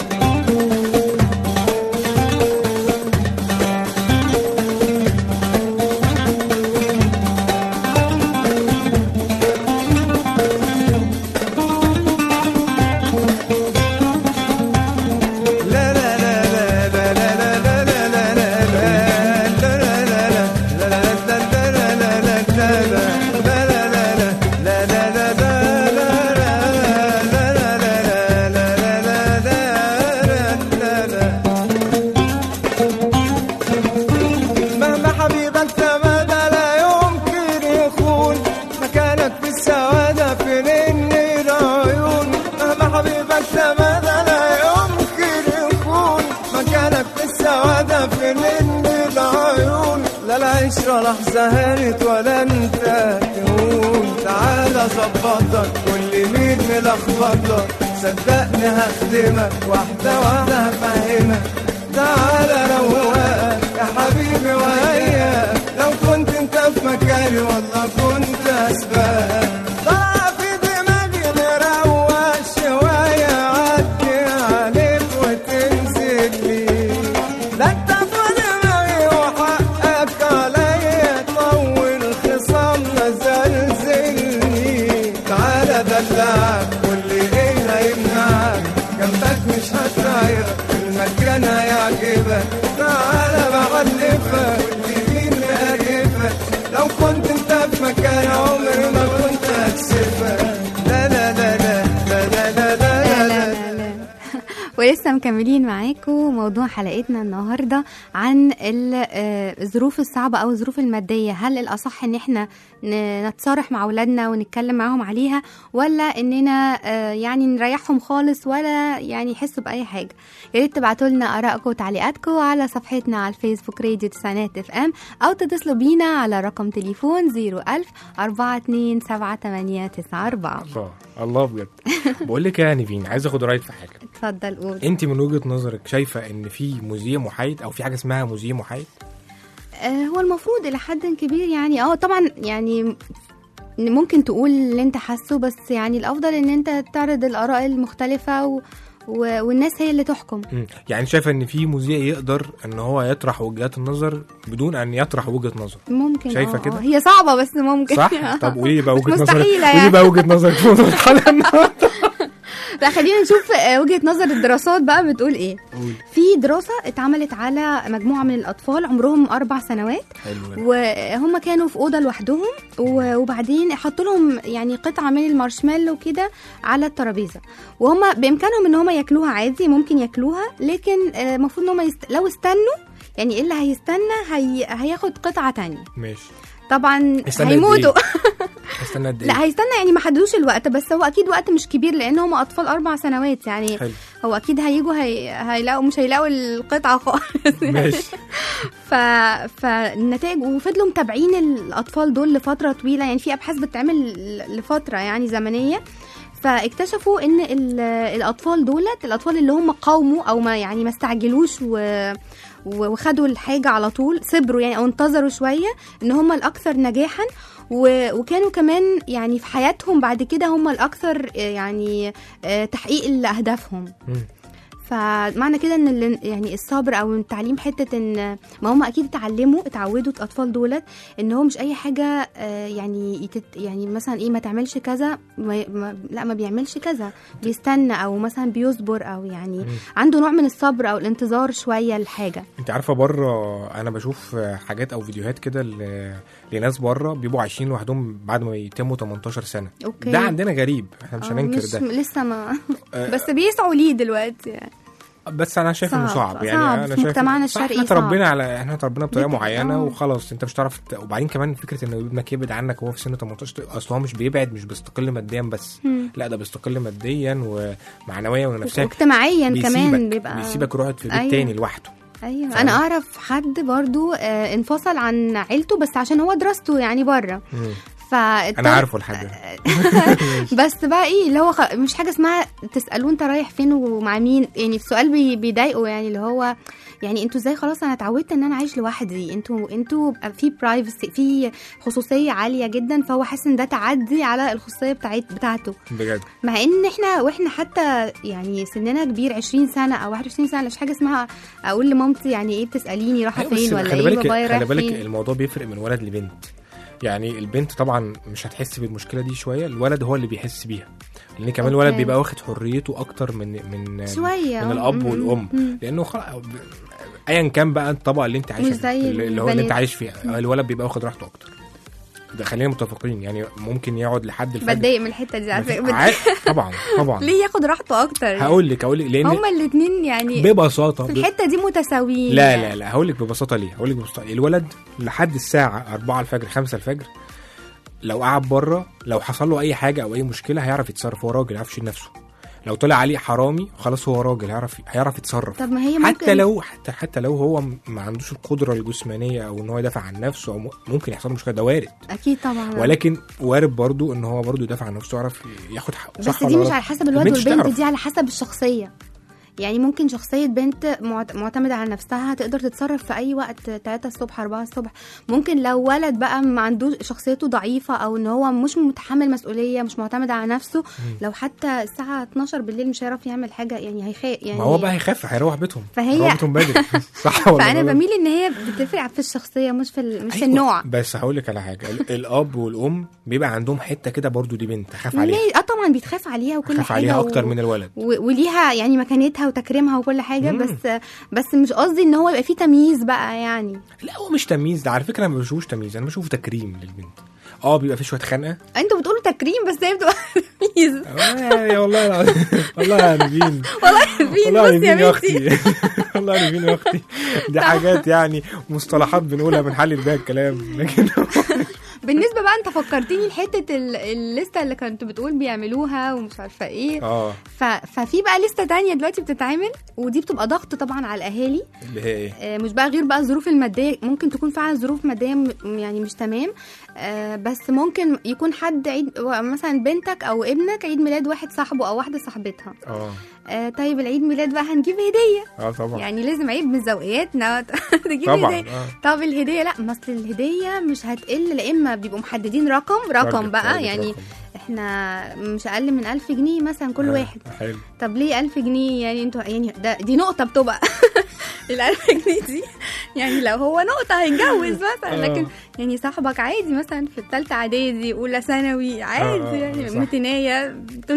لا لا لا لا لا لا لا لا لا لا مهما حبيبك تمادى لا يمكن يخون مكانك في السعادة في نين العيون مهما حبيبك تمادى لا يمكن يكون مكانك في السعادة في نين العيون لا العشرة لحظة هانت ولا انت تهون تعالى ظبطك كل مين ملخبطك صدقني هخدمك واحدة واحدة هفهمك تعالى روقك يا حبيبي وياك لو كنت انت في مكاني والله كنت اسبقك طلع في دماغي نروق شوية عدي عليك وتنزل لي لا انت في دماغي وحقك عليا طول خصامنا زلزلني تعالى دلعك واللي ايه هيمنعك جنبك مش هتعيرك المكان هيعجبك تعالى بعلفك واللي مين مقرفك لو كنت انت في مكان عمري ما كنت هكسفك لا لا لا لا لا لا لا لا لا لا لا ولسه مكملين معاكم موضوع حلقتنا النهارده عن ال- آه، الظروف الصعبه او الظروف الماديه هل الاصح ان احنا ن- نتصارح مع اولادنا ونتكلم معاهم عليها ولا اننا آه، يعني نريحهم خالص ولا يعني يحسوا باي حاجه يا ريت تبعتوا لنا ارائكم وتعليقاتكم على صفحتنا على الفيسبوك راديو تسعينات اف ام او تتصلوا بينا على رقم تليفون 01000 427 الله الله بجد بقول لك إيه يا نيفين عايز اخد رايك في حاجه اتفضل قول انت من وجهه نظرك شايفه ان في مذيع محايد او في حاجه اسمها مذيع محايد آه، هو المفروض الى حد كبير يعني اه طبعا يعني ممكن تقول اللي انت حاسه بس يعني الافضل ان انت تعرض الاراء المختلفه و... و... والناس هي اللي تحكم مم. يعني شايفه ان في مذيع يقدر ان هو يطرح وجهات النظر بدون ان يطرح وجهه نظر ممكن شايفة آه، كده؟ آه. هي صعبه بس ممكن صح طب قولي لي بقى وجهه نظرك مستحيلة قولي يعني. بقى وجهه نظرك في موضوع الحلقه النهارده لا خلينا نشوف آه، وجهه نظر الدراسات بقى بتقول ايه قولي. في دراسه اتعملت على مجموعه من الاطفال عمرهم اربع سنوات حلو ده. وهم كانوا في اوضه لوحدهم و- وبعدين حطوا لهم يعني قطعه من المارشميلو كده على الترابيزه وهم بامكانهم ان هم ياكلوها عادي ممكن ياكلوها لكن آه، المفروض ان هم يست... لو استنوا يعني اللي هيستنى هي... هياخد قطعه تانية ماشي طبعا استنى قد هيموتوا استنى قد ايه لا هيستنى يعني ما حددوش الوقت بس هو اكيد وقت مش كبير لان هم اطفال اربع سنوات يعني حلو هو اكيد هيجوا هي... هيلاقوا مش هيلاقوا القطعه خالص ماشي ف... فالنتائج وفضلوا متابعين الاطفال دول لفتره طويله يعني في ابحاث بتتعمل لفتره يعني زمنيه فاكتشفوا ان ال- الاطفال دولت الاطفال اللي هم قاوموا او ما يعني ما استعجلوش و و- وخدوا الحاجه على طول صبروا يعني او انتظروا شويه ان هم الاكثر نجاحا و- وكانوا كمان يعني في حياتهم بعد كده هم الاكثر آه، يعني آه، تحقيق لاهدافهم مم. فمعنى كده ان ال- يعني الصبر او التعليم حته ان ما هم اكيد اتعلموا اتعودوا الاطفال دولت ان هو مش اي حاجه آه، يعني يتت يعني مثلا ايه ما تعملش كذا ما ما لا ما بيعملش كذا بيستنى او مثلا بيصبر او يعني عنده نوع من الصبر او الانتظار شويه لحاجه انت عارفه بره انا بشوف حاجات او فيديوهات كده ل- لناس بره بيبقوا عايشين لوحدهم بعد ما يتموا 18 سنه اوكي ده عندنا غريب احنا مش آه، هننكر مش ده لسه ما آه، بس بيسعوا ليه دلوقتي يعني. بس انا شايف انه صعب، صعب يعني صعب انا في شايف مجتمعنا صح، الشرقي احنا صعب. تربينا على احنا تربينا بطريقه بت- معينه آه. وخلاص انت مش هتعرف ت... وبعدين كمان فكره ان ابنك يبعد عنك وهو في سن 18 اصل هو مش بيبعد مش بيستقل ماديا بس مم. لا ده بيستقل ماديا ومعنويا ونفسيا واجتماعيا كمان بيسيبك بيبقى بيسيبك يقعد في بيت أيوة. تاني لوحده ايوه فاهم؟ انا اعرف حد برضو آه، انفصل عن عيلته بس عشان هو دراسته يعني بره مم. ف انا عارفه الحاج ده بس بقى ايه اللي هو خ... مش حاجه اسمها تسالوه انت رايح فين ومع مين يعني السؤال بي... بيضايقه يعني اللي هو يعني انتوا ازاي خلاص انا اتعودت ان انا عايش لوحدي انتوا انتوا بقى في برايفسي في خصوصيه عاليه جدا فهو حاسس ان ده تعدي على الخصوصيه بتاعت بتاعته بجد مع ان احنا واحنا حتى يعني سننا كبير 20 سنه او 21 سنه مش حاجه اسمها اقول لمامتي يعني ايه بتساليني رايحه أيوة، بس فين ولا خلي ايه بالك بابايا خلي رايح بالك فين الموضوع بيفرق من ولد لبنت يعني البنت طبعا مش هتحس بالمشكله دي شويه الولد هو اللي بيحس بيها لان كمان الولد أوكي. بيبقى واخد حريته اكتر من من شويه من الاب م- م- والام م. لانه خلاص ايا كان بقى الطبقه اللي انت عايشه مش زي فيها، اللي اللي هو اللي انت البنات. عايش فيها الولد بيبقى واخد راحته اكتر ده خلينا متفقين يعني ممكن يقعد لحد الفجر بتضايق من الحته دي على مفيش- فكره عا- طبعا طبعا ليه ياخد راحته اكتر هقول لك هقول لك لان هما الاثنين يعني ببساطه في ب- الحته دي متساويين لا يعني. لا لا هقول لك ببساطه ليه هقول لك ببساطه الولد لحد الساعه 4 الفجر 5 الفجر لو قعد بره لو حصل له اي حاجه او اي مشكله هيعرف يتصرف هو راجل يعرف يشيل نفسه لو طلع عليه حرامي خلاص هو راجل هيعرف هيعرف يتصرف طب ما هي ممكن حتى لو حتى حتى لو هو م- ما عندوش القدره الجسمانيه او ان هو يدافع عن نفسه او م- ممكن يحصل له مشكله ده وارد اكيد طبعا ولكن وارد برضو ان هو برضو يدافع عن نفسه يعرف ياخد حقه بس صح دي ولا مش غلط؟ على حسب الولد البنت مش والبنت تعرف. دي على حسب الشخصيه يعني ممكن شخصية بنت معت- معتمدة على نفسها تقدر تتصرف في أي وقت 3 الصبح 4 الصبح ممكن لو ولد بقى ما عندوش شخصيته ضعيفة أو إن هو مش متحمل مسؤولية مش معتمد على نفسه لو حتى الساعة 12 بالليل مش هيعرف يعمل حاجة يعني هيخاف يعني ما هو بقى هيخاف هيروح بيتهم فهي- هيروح بيتهم بدري صح ولا فأنا غلط؟ بميل إن هي بتفرق في الشخصية مش في ال- مش في أيوة، النوع بس هقول لك على حاجه ال- الاب والام بيبقى عندهم حته كده برضو دي بنت اخاف عليها ليه؟ اه طبعا بيتخاف عليها وكل اخاف حاجة عليها و- اكتر من الولد و- وليها يعني مكانتها وتكريمها وكل حاجه مم. بس بس مش قصدي ان هو يبقى فيه تمييز بقى يعني لا هو مش تمييز ده على فكره انا ما بشوفوش تمييز انا بشوفه تكريم للبنت اه بيبقى في شويه خنقه انتوا بتقولوا تكريم بس هي بتبقى تمييز آه، يا والله العظيم والله يا نبيل والله فين والله بص يا نبيل يا بنتي اختي والله يا نبيل يا اختي دي حاجات يعني مصطلحات بنقولها بنحلل بيها الكلام لكن بالنسبه بقى انت فكرتني لحته ال- الليسته اللي كنت بتقول بيعملوها ومش عارفه ايه اه ف... ففي بقى لسته تانية دلوقتي بتتعمل ودي بتبقى ضغط طبعا على الاهالي اللي هي ايه آه، مش بقى غير بقى الظروف الماديه ممكن تكون فعلا ظروف ماديه م- يعني مش تمام آه، بس ممكن يكون حد عيد مثلا بنتك او ابنك عيد ميلاد واحد صاحبه او واحده صاحبتها اه آه، طيب العيد ميلاد بقى هنجيب هديه اه طبعا يعني لازم عيب من ذوقياتنا تجيب طبعا هديه اه طب الهديه لا ما اصل الهديه مش هتقل لا اما بيبقوا محددين رقم رقم تارجت- بقى تارجت يعني رقم. احنا مش اقل من ألف جنيه مثلا كل آه، واحد حلو طب ليه ألف جنيه يعني انتوا يعني ده دي نقطة بتبقى الألف جنيه دي يعني لو هو نقطة هيتجوز مثلا آه. لكن يعني صاحبك عادي مثلا في التالتة إعدادي أولى ثانوي آه، عادي يعني صح. 200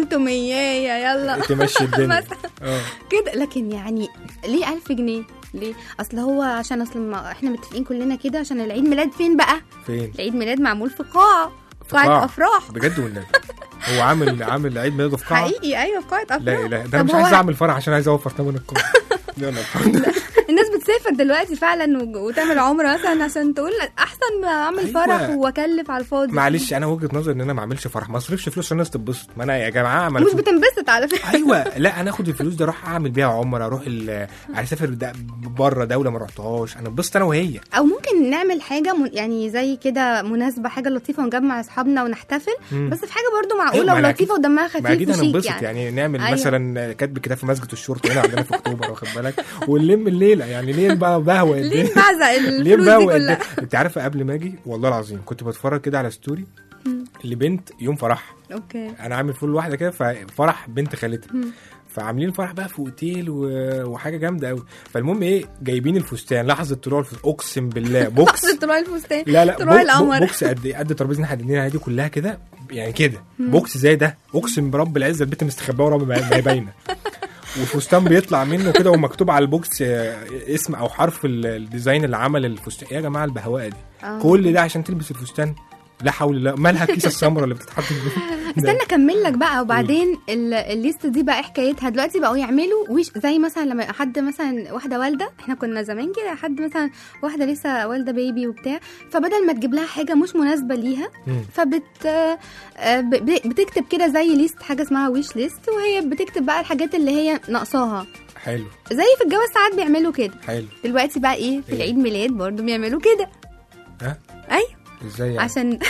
300 يلا تمشي الدنيا مثلا اه كده لكن يعني ليه ألف جنيه ليه اصل هو عشان اصل ما احنا متفقين كلنا كده عشان العيد ميلاد فين بقى فين العيد ميلاد معمول في قاعة في قاعة قاعة. افراح بجد والنبي هو عامل عامل عيد ميلاده في قاعه حقيقي ايوه في قاعة افراح لا لا ده طب انا مش هو عايز اعمل فرح عشان عايز اوفر ثمن القاعه يلا الحمد لله الناس بتسافر دلوقتي فعلا وج- وتعمل عمره مثلا عشان تقول احسن ما اعمل أيوة. فرح واكلف على الفاضي معلش انا وجهه نظري ان انا ما اعملش فرح ما اصرفش فلوس عشان الناس تتبسط ما انا يا جماعه ما أنا مش فلوس- بتنبسط على فكره ايوه لا انا اخد الفلوس دي اروح اعمل بيها عمره اروح ال- اسافر د- بره دوله ما رحتهاش انا اتبسط انا وهي او ممكن نعمل حاجه من يعني زي كده مناسبه حاجه لطيفه ونجمع اصحابنا ونحتفل مم. بس في حاجه برضو أيوة، معقوله ما أنا ولطيفه ودمها ما خفيف اكيد وشيك هننبسط يعني, يعني, نعمل أيوة. مثلا كاتب كتاب في مسجد الشرطه هنا عندنا في اكتوبر واخد بالك ونلم الليله يعني ليه بقى بهوى قد ليه ايه نبعزق ليه الفلوس دي بهوى قد كلها ايه انت عارفه قبل ما اجي والله العظيم كنت بتفرج كده على ستوري لبنت يوم فرحها اوكي انا عامل فول واحده كده ففرح بنت خالتها فعاملين الفرح بقى في اوتيل و... وحاجه جامده قوي فالمهم ايه جايبين الفستان لحظه طلوع الفستان اقسم بالله بوكس طلوع الفستان لا لا طلوع بو- القمر. بو- بوكس قد إيه؟ قد ترابيزه احنا قاعدين عليها دي كلها كده يعني كده بوكس زي ده اقسم برب العزه البت مستخبيه ورا ما ما هي باينه وفستان بيطلع منه كده ومكتوب على البوكس آه، اسم او حرف ال- الديزاين اللي عمل الفستان إيه يا جماعه البهواء دي آه. كل ده عشان تلبس الفستان لا حول الله مالها الكيسه السمراء اللي بتتحط في استنى اكمل لك بقى وبعدين ال- الليست دي بقى إيه حكايتها دلوقتي بقوا يعملوا وش زي مثلا لما حد مثلا واحده والده احنا كنا زمان كده حد مثلا واحده لسه والده بيبي وبتاع فبدل ما تجيب لها حاجه مش مناسبه ليها مم. فبت آه، ب- ب- بتكتب كده زي ليست حاجه اسمها ويش ليست وهي بتكتب بقى الحاجات اللي هي ناقصاها حلو زي في الجواز ساعات بيعملوا كده حلو دلوقتي بقى ايه في إيه؟ العيد ميلاد برضو بيعملوا كده ها ايوه ازاي يعني عشان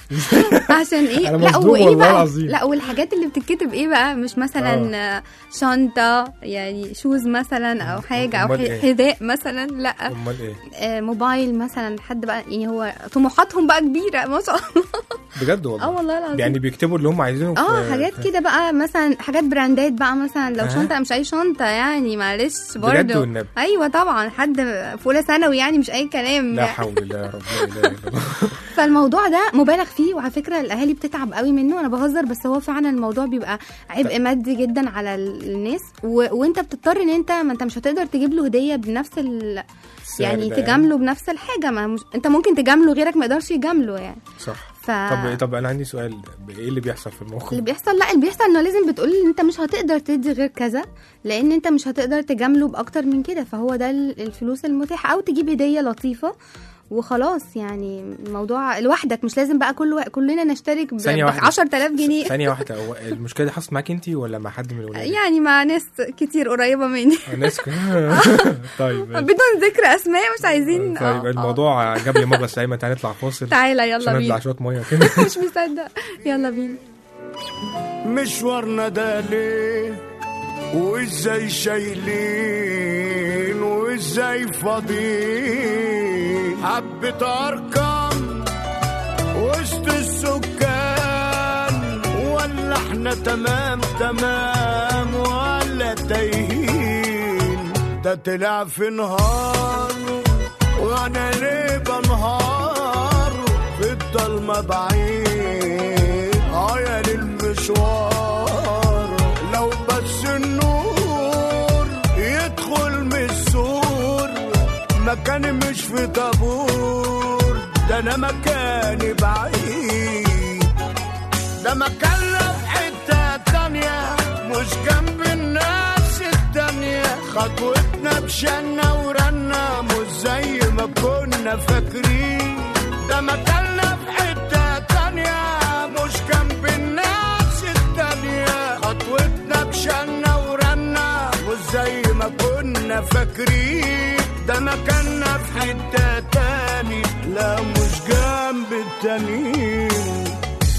عشان ايه أنا لا مصدوم وايه والله بقى العظيم. لا والحاجات اللي بتتكتب ايه بقى مش مثلا آه. شنطه يعني شوز مثلا او حاجه او أمال ح- إيه؟ حذاء مثلا لا امال ايه آه موبايل مثلا حد بقى يعني هو طموحاتهم بقى كبيره ما شاء الله بجد والله اه والله العظيم يعني بيكتبوا اللي هم عايزينه في- اه حاجات في- كده بقى مثلا حاجات براندات بقى مثلا لو آه. شنطه مش اي شنطه يعني معلش بجد برضه والنبي ايوه طبعا حد في اولى ثانوي يعني مش اي كلام لا يعني. حول الله يا رب لا اله الا الله فالموضوع ده مبالغ فيه وعلى فكره الاهالي بتتعب قوي منه انا بهزر بس هو فعلا الموضوع بيبقى عبء مادي جدا على ال- الناس و... وانت بتضطر ان انت ما انت مش هتقدر تجيب له هديه بنفس ال... السعر يعني ده تجامله بنفس الحاجه ما مش... انت ممكن تجامله غيرك ما يقدرش يجامله يعني صح ف طب طب انا عندي سؤال ايه اللي بيحصل في الموقف اللي بيحصل لا اللي بيحصل انه لازم بتقول ان انت مش هتقدر تدي غير كذا لان انت مش هتقدر تجامله باكتر من كده فهو ده ال- الفلوس المتاحه او تجيب هديه لطيفه وخلاص يعني الموضوع لوحدك مش لازم بقى كل كلنا نشترك ب ثانية واحدة. 10000 جنيه ثانية واحدة هو المشكلة دي حصلت معاك انت ولا مع حد من الولاد؟ يعني مع ناس كتير قريبه مني الناس ك- طيب ماشي. بدون ذكر اسماء مش عايزين طيب آه، آه. الموضوع جاب لي مغص ايمن تعالى نطلع فاصل تعالى يلا عشان نبلع بينا شوية مية كده مش مصدق يلا بينا مشوارنا ده ليه وازاي شايلين وازاي فاضيين حبة ارقام وسط السكان ولا احنا تمام تمام ولا تايهين ده طلع في نهار وانا ليه بنهار في الضلمة بعيد اه يا للمشوار لو بس النور يدخل من السور مكاني مش في طابور ده انا مكاني بعيد ده مكاننا في حتة تانية مش جنب الناس التانية خطوتنا بشنا ورنا مش زي ما كنا فاكرين ده مكاننا في حتة تانية مش جنب الناس التانية خطوتنا بشنا ورنا مش زي ما كنا فاكرين ده مكاننا في حتة تاني لا مش جنب التانيين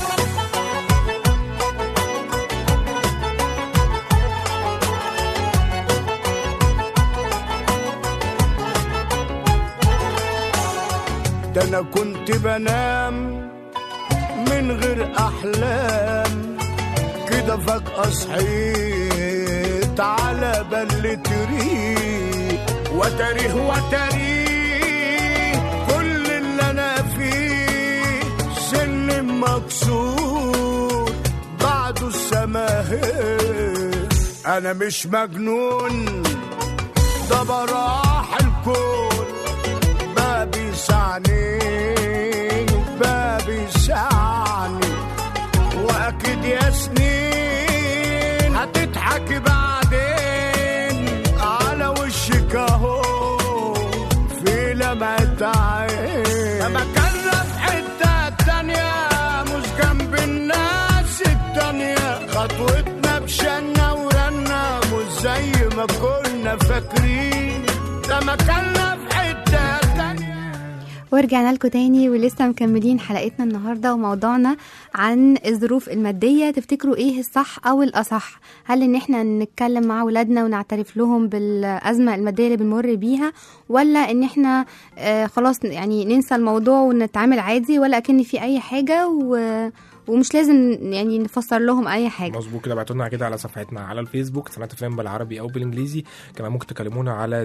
ده انا كنت بنام من غير احلام كده فجأة صحيت على بل تريق وتاريه وتاريه كل اللي انا فيه سن مكسور بعده السماهير انا مش مجنون ده براح الكون بابي سعني بابي سعني واكيد يا سنين هتضحكي بعدين على وشك اهو في لمعة عين لما كنا في حتة تانية مش جنب الناس التانية خطوتنا بشنا ورنا مش زي ما كنا فاكرين لما كنا في حتة تانية ورجعنا لكم تاني ولسه مكملين حلقتنا النهارده وموضوعنا عن الظروف الماديه تفتكروا ايه الصح او الاصح هل ان احنا نتكلم مع ولادنا ونعترف لهم بالازمه الماديه اللي بنمر بيها ولا ان احنا آه خلاص يعني ننسى الموضوع ونتعامل عادي ولا اكن في اي حاجه و ومش لازم يعني نفسر لهم اي حاجه مظبوط كده ابعتوا لنا كده على صفحتنا على الفيسبوك سمعت فيلم بالعربي او بالانجليزي كمان ممكن تكلمونا على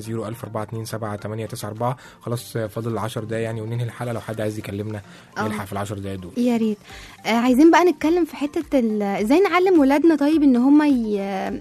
00427 خلاص فاضل 10 دقايق يعني وننهي الحلقه لو حد عايز يكلمنا آه. يلحق في ال 10 دقايق دول يا ريت آه عايزين بقى نتكلم في حته ال- ازاي نعلم ولادنا طيب ان هم ي...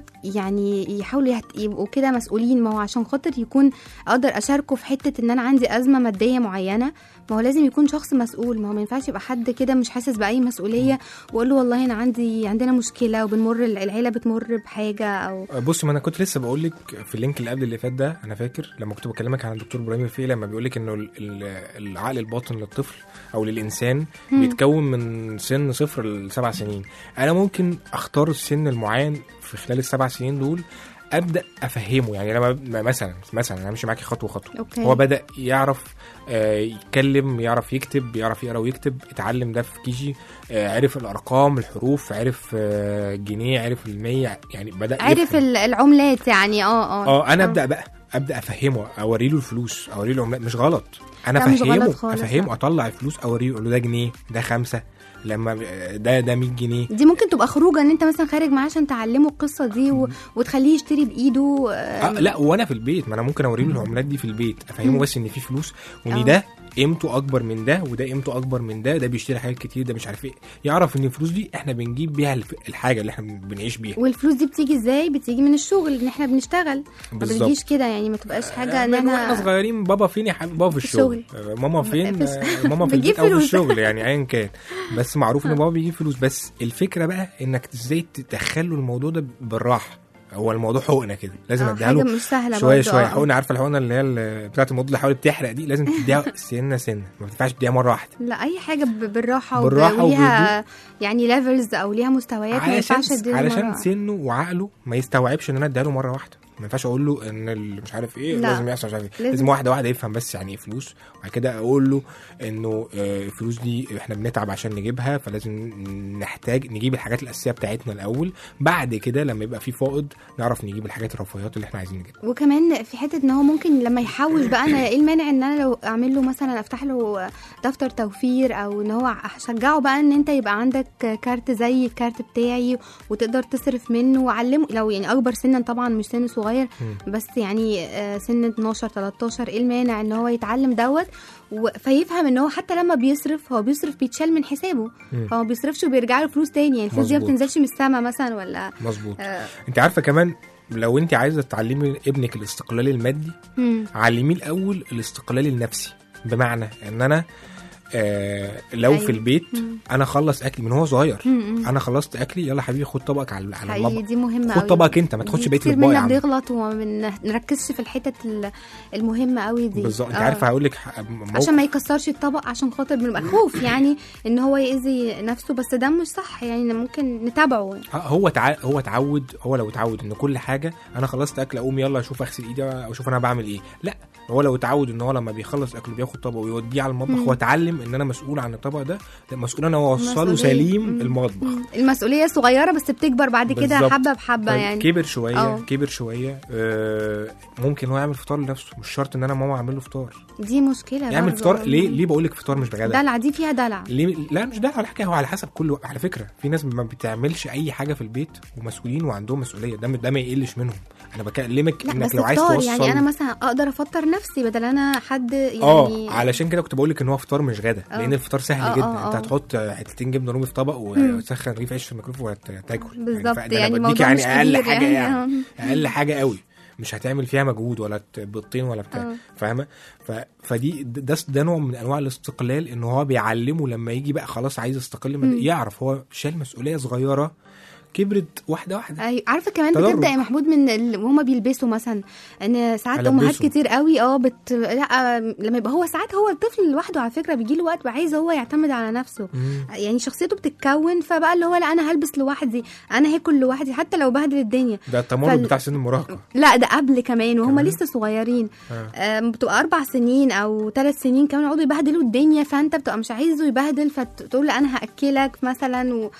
يعني يحاولوا يهت... يبقوا كده مسؤولين ما هو عشان خاطر يكون اقدر اشاركه في حته ان انا عندي ازمه ماديه معينه ما هو لازم يكون شخص مسؤول ما هو ما ينفعش يبقى حد كده مش حاسس باي مسؤوليه واقول له والله انا عندي عندنا مشكله وبنمر العيله بتمر بحاجه او بص ما انا كنت لسه بقول لك في اللينك اللي قبل اللي فات ده انا فاكر لما كنت بكلمك عن الدكتور ابراهيم الفقي لما بيقول لك انه ال- ال- العقل الباطن للطفل او للانسان بيتكون من سن صفر لسبع سنين انا ممكن اختار السن المعين في خلال السبع سنين دول ابدا افهمه يعني انا ب- مثلا مثلا انا همشي معاكي خطوه خطوه أوكي. هو بدا يعرف آه، يتكلم يعرف يكتب يعرف يقرا ويكتب اتعلم ده في كيجي آه، عرف الارقام الحروف عرف آه، الجنيه عرف المية يعني بدا عارف يفهم. ال- العملات يعني اه اه اه انا ابدا بقى ابدا افهمه اوري له الفلوس اوري له العملات مش غلط انا لا، مش غلط افهمه خالص، افهمه لا. اطلع الفلوس اوريه اقول له ده جنيه ده خمسة لما ده ده 100 جنيه دي ممكن تبقى خروجه ان انت مثلا خارج معاه عشان تعلمه القصه دي و... وتخليه يشتري بايده آه لا وانا في البيت ما انا ممكن اوري له العملات دي في البيت افهمه بس ان في فلوس وان آه. ده قيمته اكبر من ده وده قيمته اكبر من ده ده بيشتري حاجات كتير ده مش عارف ايه يعرف ان الفلوس دي احنا بنجيب بيها الف- الحاجه اللي احنا بنعيش بيها والفلوس دي بتيجي ازاي بتيجي من الشغل ان احنا بنشتغل ما بالظبط. بتجيش كده يعني ما تبقاش حاجه ان من واحنا احنا صغيرين بابا فين يا حبيبي بابا في الشغل آه، ماما فين في الش- آه، ماما في بتجيب البيت او في فلوس. الشغل يعني ايا كان بس معروف ان بابا بيجيب فلوس بس الفكره بقى انك ازاي تدخله الموضوع ده بالراحه هو الموضوع حقنه كده لازم آه، اديها حاجه له مش سهله شويه برضه، شويه آه. حقنه عارفه الحقنه اللي هي ال- بتاعه المضاد اللي حاولت تحرق دي لازم تديها سنه سنه ما ينفعش تديها مره واحده لا اي حاجه ب- بالراحه, وب- بالراحة وليها يعني ليفلز او ليها مستويات ما علشان ينفعش اديله علشان مرة. سنه وعقله ما يستوعبش ان انا اديها له مره واحده ما ينفعش اقول له ان ال- مش عارف ايه لا. لازم يحصل مش عارف ايه لازم- لازم واحده واحده يفهم بس يعني ايه فلوس وبعد كده اقول له انه آه، الفلوس دي احنا بنتعب عشان نجيبها فلازم نحتاج نجيب الحاجات الاساسيه بتاعتنا الاول بعد كده لما يبقى في فائض نعرف نجيب الحاجات الرفاهيات اللي احنا عايزين نجيبها وكمان في حته ان هو ممكن لما يحوش بقى انا ايه المانع ان انا لو اعمل له مثلا افتح له دفتر توفير او ان هو اشجعه بقى ان انت يبقى عندك كارت زي الكارت بتاعي وتقدر تصرف منه وعلمه لو يعني اكبر سنا طبعا مش سن صغير بس يعني آه، سن 12 13 ايه المانع ان هو يتعلم دوت و- فيفهم ان هو حتى لما بيصرف هو بيصرف بيتشال من حسابه مم. هو ما بيصرفش وبيرجع له فلوس تاني يعني الفلوس دي ما مظبوط. بتنزلش من السما مثلا ولا مظبوط آه، انت عارفه كمان لو انت عايزه تعلمي ابنك الاستقلال المادي مم. علميه الاول الاستقلال النفسي بمعنى ان انا آه لو أيوة. في البيت مم. انا خلص اكلي من هو صغير مم. انا خلصت اكلي يلا حبيبي خد طبقك على على حقيقي المطبخ دي مهمه خد أوي. طبقك انت ما تاخدش دي بقيه كتير الاطباق يا منا عم بيغلط وما بنركزش في الحتت ال- المهمه قوي دي بالظبط انت آه. عارفه هقول لك ح- موقف عشان ما يكسرش الطبق عشان خاطر بنبقى خوف يعني ان هو يأذي نفسه بس ده مش صح يعني ممكن نتابعه آه، هو تع... هو اتعود هو لو اتعود ان كل حاجه انا خلصت اكل اقوم يلا اشوف اغسل ايدي او اشوف انا بعمل ايه لا هو لو اتعود ان هو لما بيخلص اكله بياخد طبق ويوديه على المطبخ مم. هو اتعلم ان انا مسؤول عن الطبق ده لا، مسؤول انا اوصله مسؤولية. سليم مم. المطبخ مم. المسؤوليه صغيره بس بتكبر بعد كده بالظبط. حبه بحبه طيب يعني كبر شويه اه. كبر شويه آه ممكن هو يعمل فطار لنفسه مش شرط ان انا ماما اعمل له فطار دي مشكله يعمل برضه. فطار ليه ليه بقول لك فطار مش بغدا دلع دي فيها دلع ليه لا مش ده على حاجه هو على حسب كل واحد. على فكره في ناس ما بتعملش اي حاجه في البيت ومسؤولين وعندهم مسؤوليه ده ده ما يقلش منهم انا بكلمك لا انك بس لو عايز فطار توصل يعني انا مثلا اقدر افطر نفسي بدل انا حد اه يعني علشان كده كنت بقول لك ان هو فطار مش غدا اه. لان الفطار سهل اه، جدا اه، انت اه. هتحط حتتين جبنه رومي في طبق وتسخن رغيف عيش في الميكروف وهتاكل بالظبط فده يعني أنا بديك الموضوع يعني مش اقل كبير حاجه يعني. يعني اقل حاجه قوي مش هتعمل فيها مجهود ولا ت- بيضتين ولا بتاع اه. فاهمه ف... فدي ده ده نوع من انواع الاستقلال ان هو بيعلمه لما يجي بقى خلاص عايز يستقل مم. يعرف هو شال مسؤوليه صغيره كبرت واحده واحده ايوه عارفه كمان تدرج. بتبدا يا محمود من ال... وهما بيلبسوا مثلا ان ساعات ألبسهم. امهات كتير قوي اه بت لا لما يبقى هو ساعات هو الطفل لوحده على فكره بيجي له وقت بقى عايز هو يعتمد على نفسه مم. يعني شخصيته بتتكون فبقى اللي هو لا انا هلبس لوحدي انا هاكل لوحدي حتى لو بهدل الدنيا ده التمرد فال- بتاع سن المراهقه لا ده قبل كمان وهم كمان؟ لسه صغيرين آه. آم، بتبقى اربع سنين او ثلاث سنين كمان يقعدوا يبهدلوا الدنيا فانت بتبقى مش عايزه يبهدل فتقول له انا هاكلك مثلا و...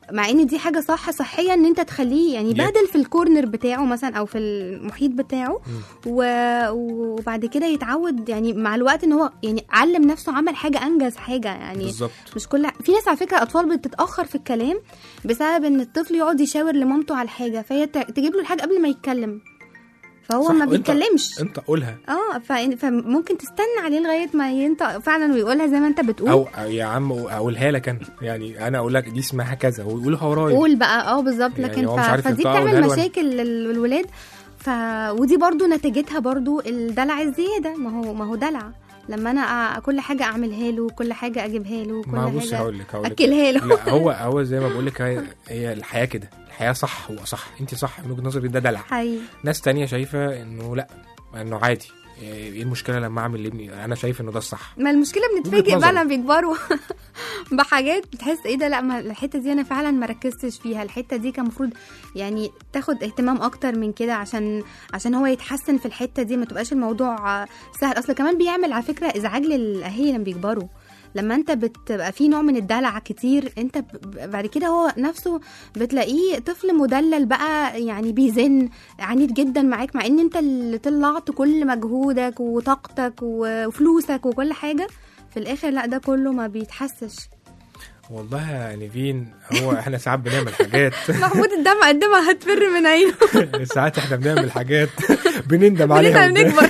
مع ان دي حاجه صح صحيه ان انت تخليه يعني ياكل. يبهدل في الكورنر بتاعه مثلا او في المحيط بتاعه و... وبعد كده يتعود يعني مع الوقت ان هو يعني علم نفسه عمل حاجه انجز حاجه يعني بالظبط مش كل في ناس على فكره اطفال بتتاخر في الكلام بسبب ان الطفل يقعد يشاور لمامته على الحاجه فهي ت- تجيب له الحاجه قبل ما يتكلم فهو صح، ما وأنت- بيتكلمش انت قولها اه ف... فممكن تستنى عليه لغايه ما ينطق فعلا ويقولها زي ما انت بتقول او أو يا عم اقولها لك انا يعني انا اقول لك دي اسمها كذا ويقولها ورايا قول بقى اه بالظبط يعني لكن هو ف... مش عارف فدي ينطقها بتعمل ويقولها له أنا. مشاكل لل- للولاد ف ودي برضو نتيجتها برضو الدلع الزياده ما هو ما هو دلع لما انا أ- كل حاجه اعملها له كل حاجه اجيبها له كل ما بص حاجه هقول لك هقول لك اكلها له لا هو هو زي ما بقول لك هي, هي الحياه كده الحياه صح هو صح انت صح من وجهه نظري ده دلع حقيقي ناس تانية شايفه انه لا انه عادي ايه المشكله لما اعمل لابني انا شايف انه ده الصح ما المشكله بنتفاجئ وجهة بقى نظر. لما بيكبروا بحاجات بتحس ايه ده لا ما الحته دي انا فعلا ما ركزتش فيها الحته دي كان المفروض يعني تاخد اهتمام اكتر من كده عشان عشان هو يتحسن في الحته دي ما تبقاش الموضوع آه، سهل اصل كمان بيعمل على فكره ازعاج للاهالي لما بيكبروا لما انت بتبقى في نوع من الدلع كتير انت ب- ب- بعد كده هو نفسه بتلاقيه طفل مدلل بقى يعني بيزن عنيد جدا معاك مع ان انت اللي طلعت كل مجهودك وطاقتك وفلوسك وكل حاجه في الاخر لا ده كله ما بيتحسش والله يا نيفين هو احنا ساعات بنعمل حاجات محمود الدمعة الدمعة هتفر من عينه ساعات احنا بنعمل حاجات بنندم عليها بنبقى قدام. بنكبر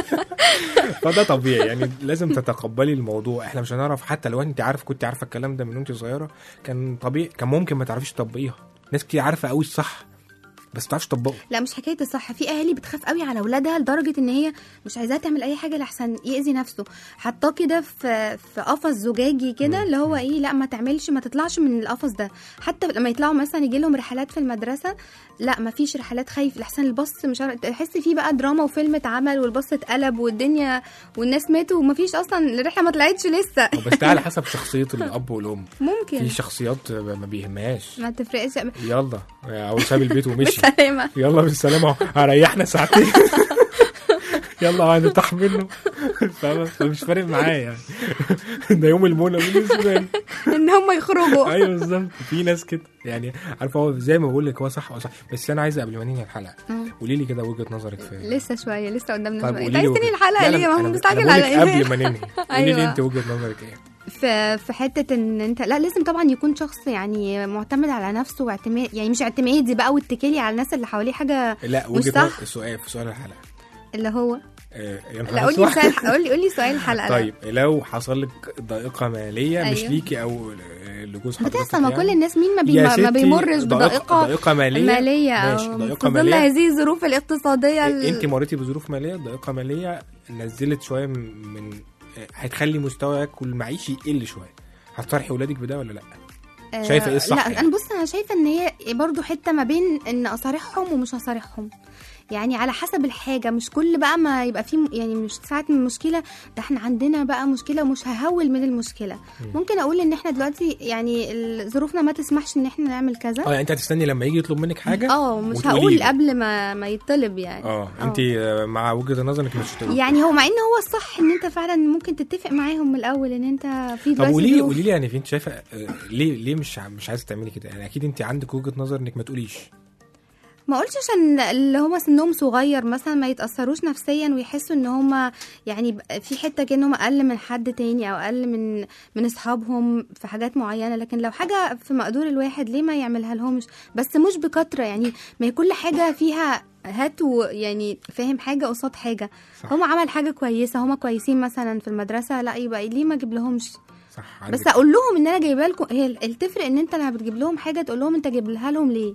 فده طبيعي يعني لازم تتقبلي الموضوع احنا مش هنعرف حتى لو انت عارف كنت عارفه الكلام ده من وانت صغيره كان طبيعي كان ممكن ما تعرفيش تطبقيها ناس كتير عارفه قوي الصح بس ما تعرفش تطبقه لا مش حكايه الصح في اهالي بتخاف قوي على اولادها لدرجه ان هي مش عايزاها تعمل اي حاجه لحسن ياذي نفسه حطاه كده في في قفص زجاجي كده اللي هو ايه لا ما تعملش ما تطلعش من القفص ده حتى لما يطلعوا مثلا يجي لهم رحلات في المدرسه لا ما فيش رحلات خايف لحسن الباص مش عارف تحس فيه بقى دراما وفيلم اتعمل والباص اتقلب والدنيا والناس ماتوا وما فيش اصلا الرحله ما طلعتش لسه بس ده على حسب شخصيه الاب والام ممكن في شخصيات ما بيهمهاش ما تفرقش يلا او ساب البيت ومشي بالسلامه يلا بالسلامه اهو هريحنا ساعتين يلا هنرتاح منه فاهمة؟ فمش فارق معايا يعني ده يوم المنى بالنسبه لي ان هم يخرجوا ايوه بالظبط في ناس كده يعني عارفه هو زي ما بقول لك هو صح هو صح بس انا عايزه قبل ما ننهي الحلقه آه. قولي لي كده وجهه نظرك في لسه شويه لسه قدامنا طيب شويه قولي انت لي عايز تنهي وجهة- الحلقه لا، ليه أنا- ما هو أنا- مستعجل أنا على بقولك ايه قبل ما ننهي قولي لي أيوة. انت وجهه نظرك ايه في في حته ان انت لا لازم طبعا يكون شخص يعني معتمد على نفسه واعتماد يعني مش اعتمادي بقى واتكالي على الناس اللي حواليه حاجه لا مش وجهه صح. نظر السؤال في سؤال الحلقه اللي هو آه، يا نهار لا قول لي أسود. سؤال قول لي قول لي سؤال الحلقه لا. طيب لو حصل لك ضائقه ماليه مش أيوة. ليكي او لجوز حضرتك بتحصل ما يعني. كل الناس مين ما, بي يا ما, ما ستي بيمرش بضائقه ضائقه ماليه ماليه ماشي أو ضائقه في ظل ماليه هذه الظروف الاقتصاديه ال- انت مريتي بظروف ماليه ضائقه ماليه نزلت شويه من من- هتخلي مستواك المعيشي يقل شويه هتصارحي ولادك بده ولا لا آه، شايفة إيه الصح لا يعني؟ انا بص انا شايفه ان هي برضو حته ما بين ان اصارحهم ومش اصارحهم يعني على حسب الحاجه مش كل بقى ما يبقى في يعني مش ساعات من المشكله ده احنا عندنا بقى مشكله ومش ههول من المشكله ممكن اقول ان احنا دلوقتي يعني ال- ظروفنا ما تسمحش ان احنا نعمل كذا اه يعني انت هتستني لما يجي يطلب منك حاجه اه مش وتقولي هقول له. قبل ما ما يطلب يعني اه انت آه، مع وجهه النظر انك مش هتقولي يعني هو مع ان هو الصح ان انت فعلا ممكن تتفق معاهم من الاول ان انت في طب دلوقتي قولي لي ظروف. قولي لي يعني انت شايفه آه، ليه ليه مش ع- مش عايزه تعملي كده يعني اكيد انت عندك وجهه نظر انك ما تقوليش ما اقولش عشان اللي هم سنهم صغير مثلا ما يتاثروش نفسيا ويحسوا ان هم يعني ب- في حته كانهم اقل من حد تاني او اقل من من اصحابهم في حاجات معينه لكن لو حاجه في مقدور الواحد ليه ما يعملها لهمش بس مش بكتره يعني ما هي كل حاجه فيها هات يعني فاهم حاجه قصاد حاجه صح. هم عمل حاجه كويسه هم كويسين مثلا في المدرسه لا يبقى ليه ما اجيب لهمش صح عندك بس اقول لهم ان انا جايبها لكم هي ال- التفرق ان انت لما بتجيب لهم حاجه تقول لهم انت جايبها لهم ليه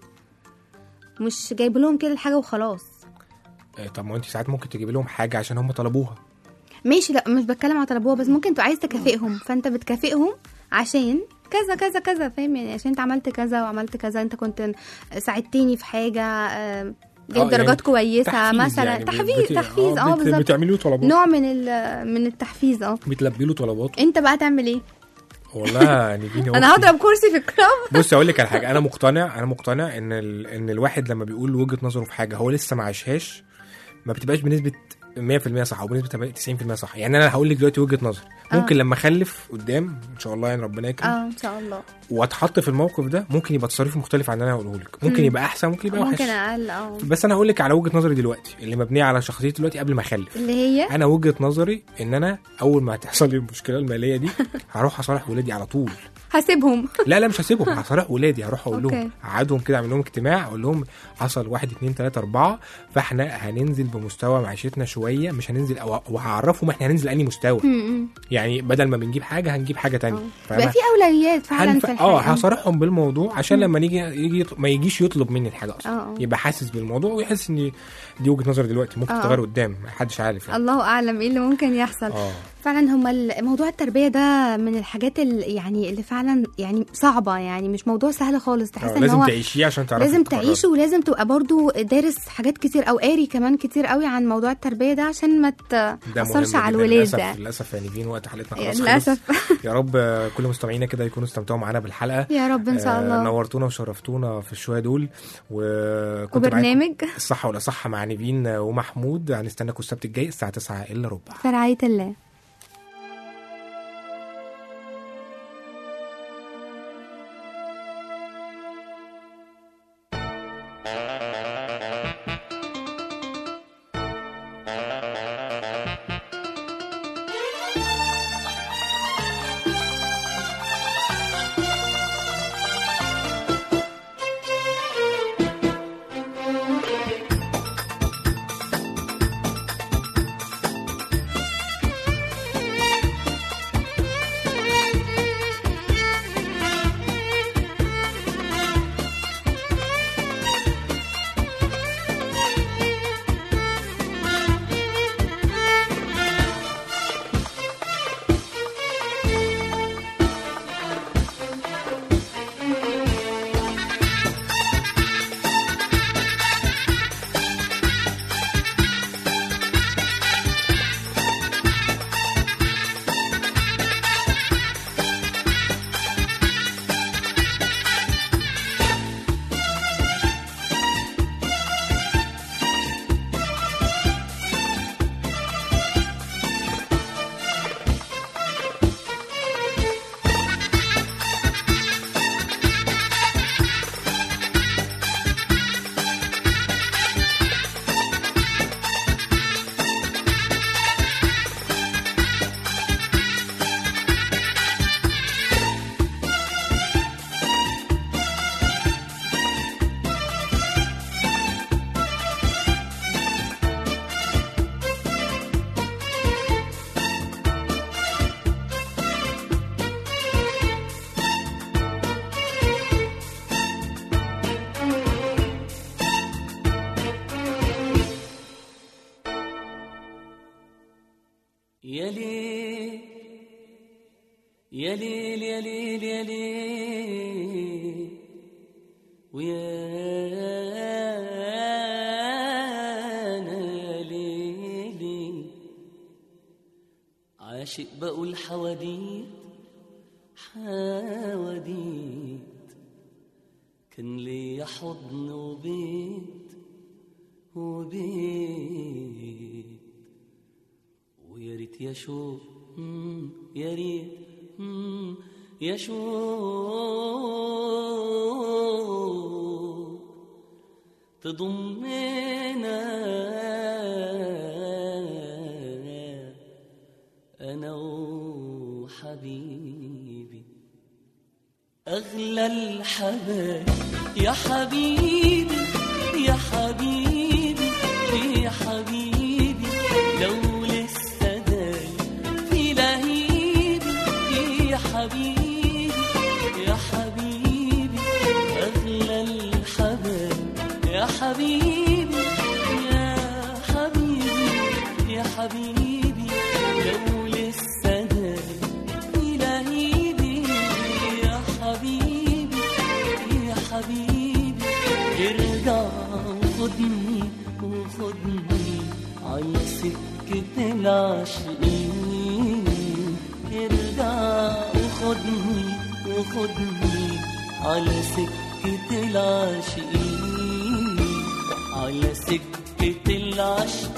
مش جايب لهم كده الحاجه وخلاص آه، طب ما انت ساعات ممكن تجيبي لهم حاجه عشان هم طلبوها ماشي لا مش بتكلم على طلبوها بس ممكن تبقى عايز تكافئهم فانت بتكافئهم عشان كذا كذا كذا فاهم يعني عشان انت عملت كذا وعملت كذا انت كنت ساعدتني في حاجه آه، جبت آه، يعني درجات كويسه تحفيز مثلا يعني تحفيز بت- تحفيز اه بت- بالظبط بتعملي له طلبات نوع من ال- من التحفيز اه بتلبي له طلباته انت بقى تعمل ايه والله يعني بيني انا وبينك- هضرب كرسي في الكلاب بص اقول لك على حاجه انا مقتنع انا مقتنع ان ال... ان الواحد لما بيقول وجهه نظره في حاجه هو لسه ما عاشهاش ما بتبقاش بنسبه 100% صح او بنسبه 90% صح يعني انا هقول لك دلوقتي وجهه نظر ممكن لما اخلف قدام ان شاء الله يعني ربنا يكرم اه ان شاء الله واتحط في الموقف ده ممكن يبقى تصرفي مختلف عن اللي انا هقوله لك ممكن مم. يبقى احسن ممكن يبقى وحش ممكن اقل اه بس انا هقول لك على وجهه نظري دلوقتي اللي مبنيه على شخصيتي دلوقتي قبل ما اخلف اللي هي انا وجهه نظري ان انا اول ما تحصل لي المشكله الماليه دي هروح اصالح ولادي على طول هسيبهم لا لا مش هسيبهم هصالح ولادي هروح اقول أوكي. لهم اقعدهم كده اعمل لهم اجتماع اقول لهم حصل واحد اتنين تلاته اربعه فاحنا هننزل بمستوى معيشتنا شويه مش هننزل او وهعرفهم احنا هننزل انهي مستوى م- م. يعني بدل ما بنجيب حاجه هنجيب حاجه تانية يبقى في اولويات فعلا هنف... في اه الحياه هصارحهم بالموضوع عشان لما نيجي يجي يط... ما يجيش يطلب مني الحاجه اصلا اه يبقى حاسس بالموضوع ويحس ان دي وجهه نظري دلوقتي ممكن آه. تتغير قدام محدش عارف يعني الله اعلم ايه اللي ممكن يحصل اه فعلا هما ال- موضوع التربيه ده من الحاجات اللي يعني اللي فعلا يعني صعبه يعني مش موضوع سهل خالص تحس آه، ان لازم هو تعيشيه عشان تعرفي لازم تقرري. تعيشه ولازم تبقى برضو دارس حاجات كتير او قاري كمان كتير قوي عن موضوع التربيه ده عشان ما ده تاثرش مهم على جداً. الولاد للاسف ده للاسف يا نيفين وقت حلقتنا خلاص للاسف خلص. يا رب آه، كل مستمعينا كده يكونوا استمتعوا معانا بالحلقه يا رب ان شاء آه، الله نورتونا وشرفتونا في الشويه دول وكنت معاكم وبرنامج الصحه والاصح مع نيفين ومحمود هنستناكم السبت الجاي الساعه 9 الا ربع في رعايه الله يا ليل يا ليل يا ليل يا ليل ويا أنا يا ليلي عاشق بقول حواديت حواديت كان ليا حضن وبيت وبيت ويا ريت يا شوق مم، يا ريت مم، يا شوق تضمنا انا وحبيبي اغلى الحبايب يا حبيبي يا حبيبي يا حبيبي لو لسه دايب في لهيبي يا حبيبي يا حبيبي اغلى الحبايب يا حبيبي يا حبيبي يا حبيبي لو لسه دايب في لهيبي يا حبيبي يا حبيبي ارجع وخدني وخدني على سكة العاشقين ارجع وخدني وخدني على سكة العاشقين على سكة العاشقين